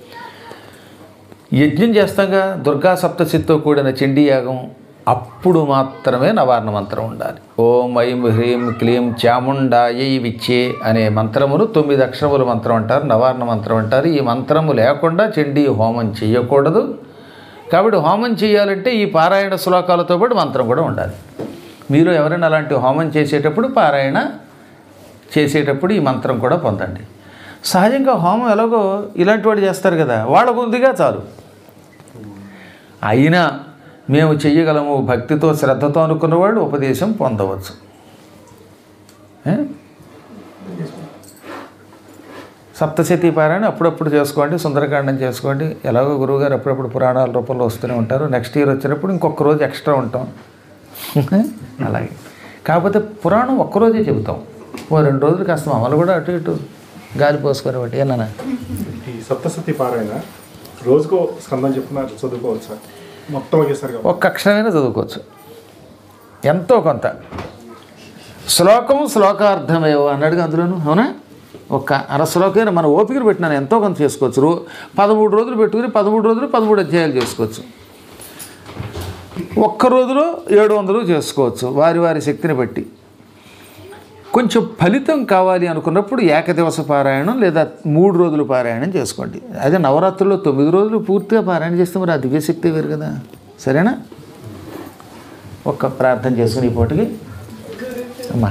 యజ్ఞం చేస్తాగా దుర్గా సప్తశతితో కూడిన చండీ యాగం అప్పుడు మాత్రమే నవార్ణ మంత్రం ఉండాలి ఓం ఐం హ్రీం క్లీం చాముండాయై విచ్చే అనే మంత్రమును తొమ్మిది అక్షరముల మంత్రం అంటారు నవార్ణ మంత్రం అంటారు ఈ మంత్రము లేకుండా చండీ హోమం చేయకూడదు కాబట్టి హోమం చేయాలంటే ఈ పారాయణ శ్లోకాలతో పాటు మంత్రం కూడా ఉండాలి మీరు ఎవరైనా అలాంటి హోమం చేసేటప్పుడు పారాయణ చేసేటప్పుడు ఈ మంత్రం కూడా పొందండి సహజంగా హోమం ఎలాగో ఇలాంటి వాడు చేస్తారు కదా వాళ్ళకు ఉందిగా చాలు అయినా మేము చెయ్యగలము భక్తితో శ్రద్ధతో అనుకున్న వాళ్ళు ఉపదేశం పొందవచ్చు ఏ? సప్తశతి పారాయణ అప్పుడప్పుడు చేసుకోండి సుందరకాండం చేసుకోండి ఎలాగో గురువుగారు అప్పుడప్పుడు పురాణాల రూపంలో వస్తూనే ఉంటారు నెక్స్ట్ ఇయర్ వచ్చినప్పుడు ఇంకొక రోజు ఎక్స్ట్రా ఉంటాం అలాగే కాకపోతే పురాణం ఒక్కరోజే చెబుతాం ఓ రెండు రోజులు కాస్త మమ్మల్ని కూడా అటు ఇటు గాలి పోసుకొని ఒకటి ఏనా ఈ సప్తసతి పారాయణ రోజుకో స్కందం చెప్పున చదువుకోవచ్చు మొత్తం ఒకేసారి ఒక్క అక్షరమైనా చదువుకోవచ్చు ఎంతో కొంత శ్లోకం శ్లోకార్థమేవో అన్నాడుగా అందులోను అవునా ఒక్క అర శ్లోకమైన మన ఓపికను పెట్టినాను ఎంతో కొంత చేసుకోవచ్చు రో పదమూడు రోజులు పెట్టుకుని పదమూడు రోజులు పదమూడు అధ్యాయాలు చేసుకోవచ్చు ఒక్క రోజులో ఏడు వందలు చేసుకోవచ్చు వారి వారి శక్తిని బట్టి కొంచెం ఫలితం కావాలి అనుకున్నప్పుడు ఏకదివస పారాయణం లేదా మూడు రోజులు పారాయణం చేసుకోండి అదే నవరాత్రుల్లో తొమ్మిది రోజులు పూర్తిగా పారాయణ చేస్తే మరి ఆ దివ్యశక్తి వేరు కదా సరేనా ఒక్క ప్రార్థన చేసుకుని ఈ పూటకి అమ్మా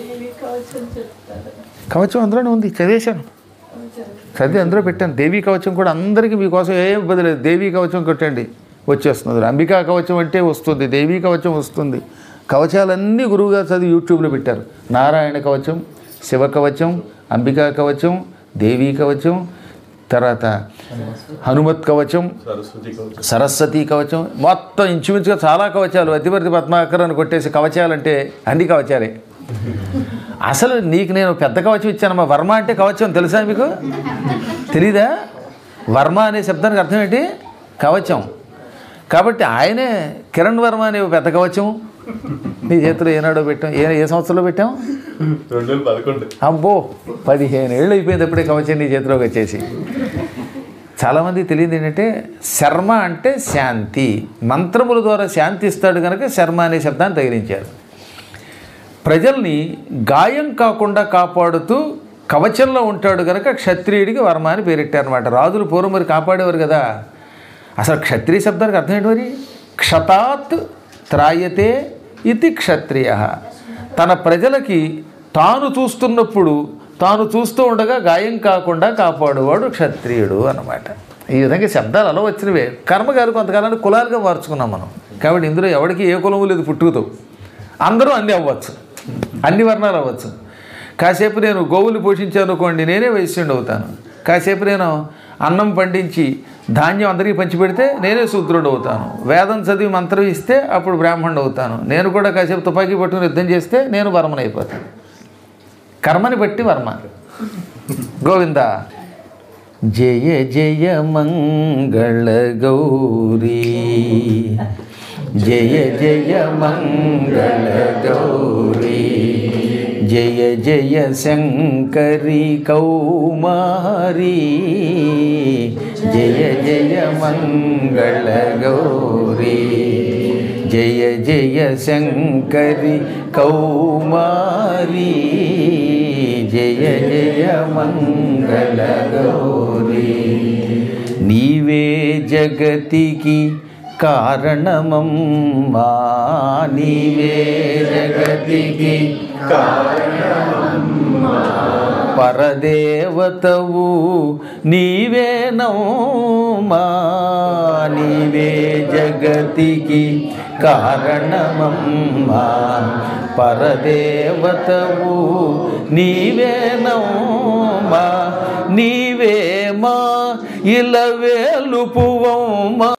కవచం అందులోనే ఉంది చదివేశాను చదివి అందులో పెట్టాను దేవీ కవచం కూడా అందరికీ మీకోసం ఏ ఇబ్బంది లేదు దేవీ కవచం కొట్టండి వచ్చేస్తుంది అంబికా కవచం అంటే వస్తుంది దేవీ కవచం వస్తుంది కవచాలన్నీ గురువుగారు చదివి యూట్యూబ్లో పెట్టారు నారాయణ కవచం శివ కవచం అంబికా కవచం దేవీ కవచం తర్వాత హనుమత్ కవచం సరస్వతి కవచం మొత్తం ఇంచుమించుగా చాలా కవచాలు అతివర్తి పద్మాకర్ అని కొట్టేసి కవచాలంటే అన్ని కవచాలే అసలు నీకు నేను పెద్ద కవచం ఇచ్చానమ్మా వర్మ అంటే కవచం తెలుసా మీకు తెలీదా వర్మ అనే శబ్దానికి అర్థం ఏంటి కవచం కాబట్టి ఆయనే కిరణ్ వర్మ అనే పెద్ద కవచం నీ చేతిలో ఏనాడో పెట్టాం ఏ ఏ సంవత్సరంలో పెట్టాం రెండు వేల పదకొండు అబ్బో పదిహేను ఏళ్ళు అయిపోయింది అప్పుడే కవచం నీ చేతిలోకి వచ్చేసి చాలామంది తెలియదు ఏంటంటే శర్మ అంటే శాంతి మంత్రముల ద్వారా శాంతి ఇస్తాడు కనుక శర్మ అనే శబ్దాన్ని తగిలించారు ప్రజల్ని గాయం కాకుండా కాపాడుతూ కవచంలో ఉంటాడు కనుక క్షత్రియుడికి వర్మ అని పేరెట్టారనమాట రాజులు పూర్వం మరి కాపాడేవారు కదా అసలు క్షత్రియ శబ్దానికి అర్థం ఏంటి మరి క్షతాత్ త్రాయతే ఇది క్షత్రియ తన ప్రజలకి తాను చూస్తున్నప్పుడు తాను చూస్తూ ఉండగా గాయం కాకుండా కాపాడువాడు క్షత్రియుడు అన్నమాట ఈ విధంగా శబ్దాలు అలా వచ్చినవే కర్మగారు కొంతకాలానికి కులాలుగా మార్చుకున్నాం మనం కాబట్టి ఇందులో ఎవరికి ఏ కులము లేదు పుట్టుకతో అందరూ అన్నీ అవ్వచ్చు అన్ని వర్ణాలు అవ్వచ్చు కాసేపు నేను గోవులు పోషించాను అనుకోండి నేనే వైశ్యుడు అవుతాను కాసేపు నేను అన్నం పండించి ధాన్యం అందరికీ పంచిపెడితే నేనే శూద్రుడు అవుతాను వేదం చదివి మంత్రం ఇస్తే అప్పుడు బ్రాహ్మణుడు అవుతాను నేను కూడా కాసేపు తుపాకీ పట్టుకుని యుద్ధం చేస్తే నేను వర్మనైపోతాను కర్మని బట్టి వర్మ గోవింద జయ జయ మంగళ గౌరీ జయ జయ మంగళ గౌరీ జయ జయ శంకరి కౌమారీ జయ జయ మంగళ గౌరీ జయ జయ శంకరి కౌమారీ జయ జయ మంగళ గౌరీ నీవే జగతికి కారణమమ్మా నీవే జగతికి పరదేవతవు నీవేనమ్మా నీవే జగతికి కారణమమ్మా పరదేవతవు నీవేనమ్మా నీవే మా ఇలవేలుపువమ్మా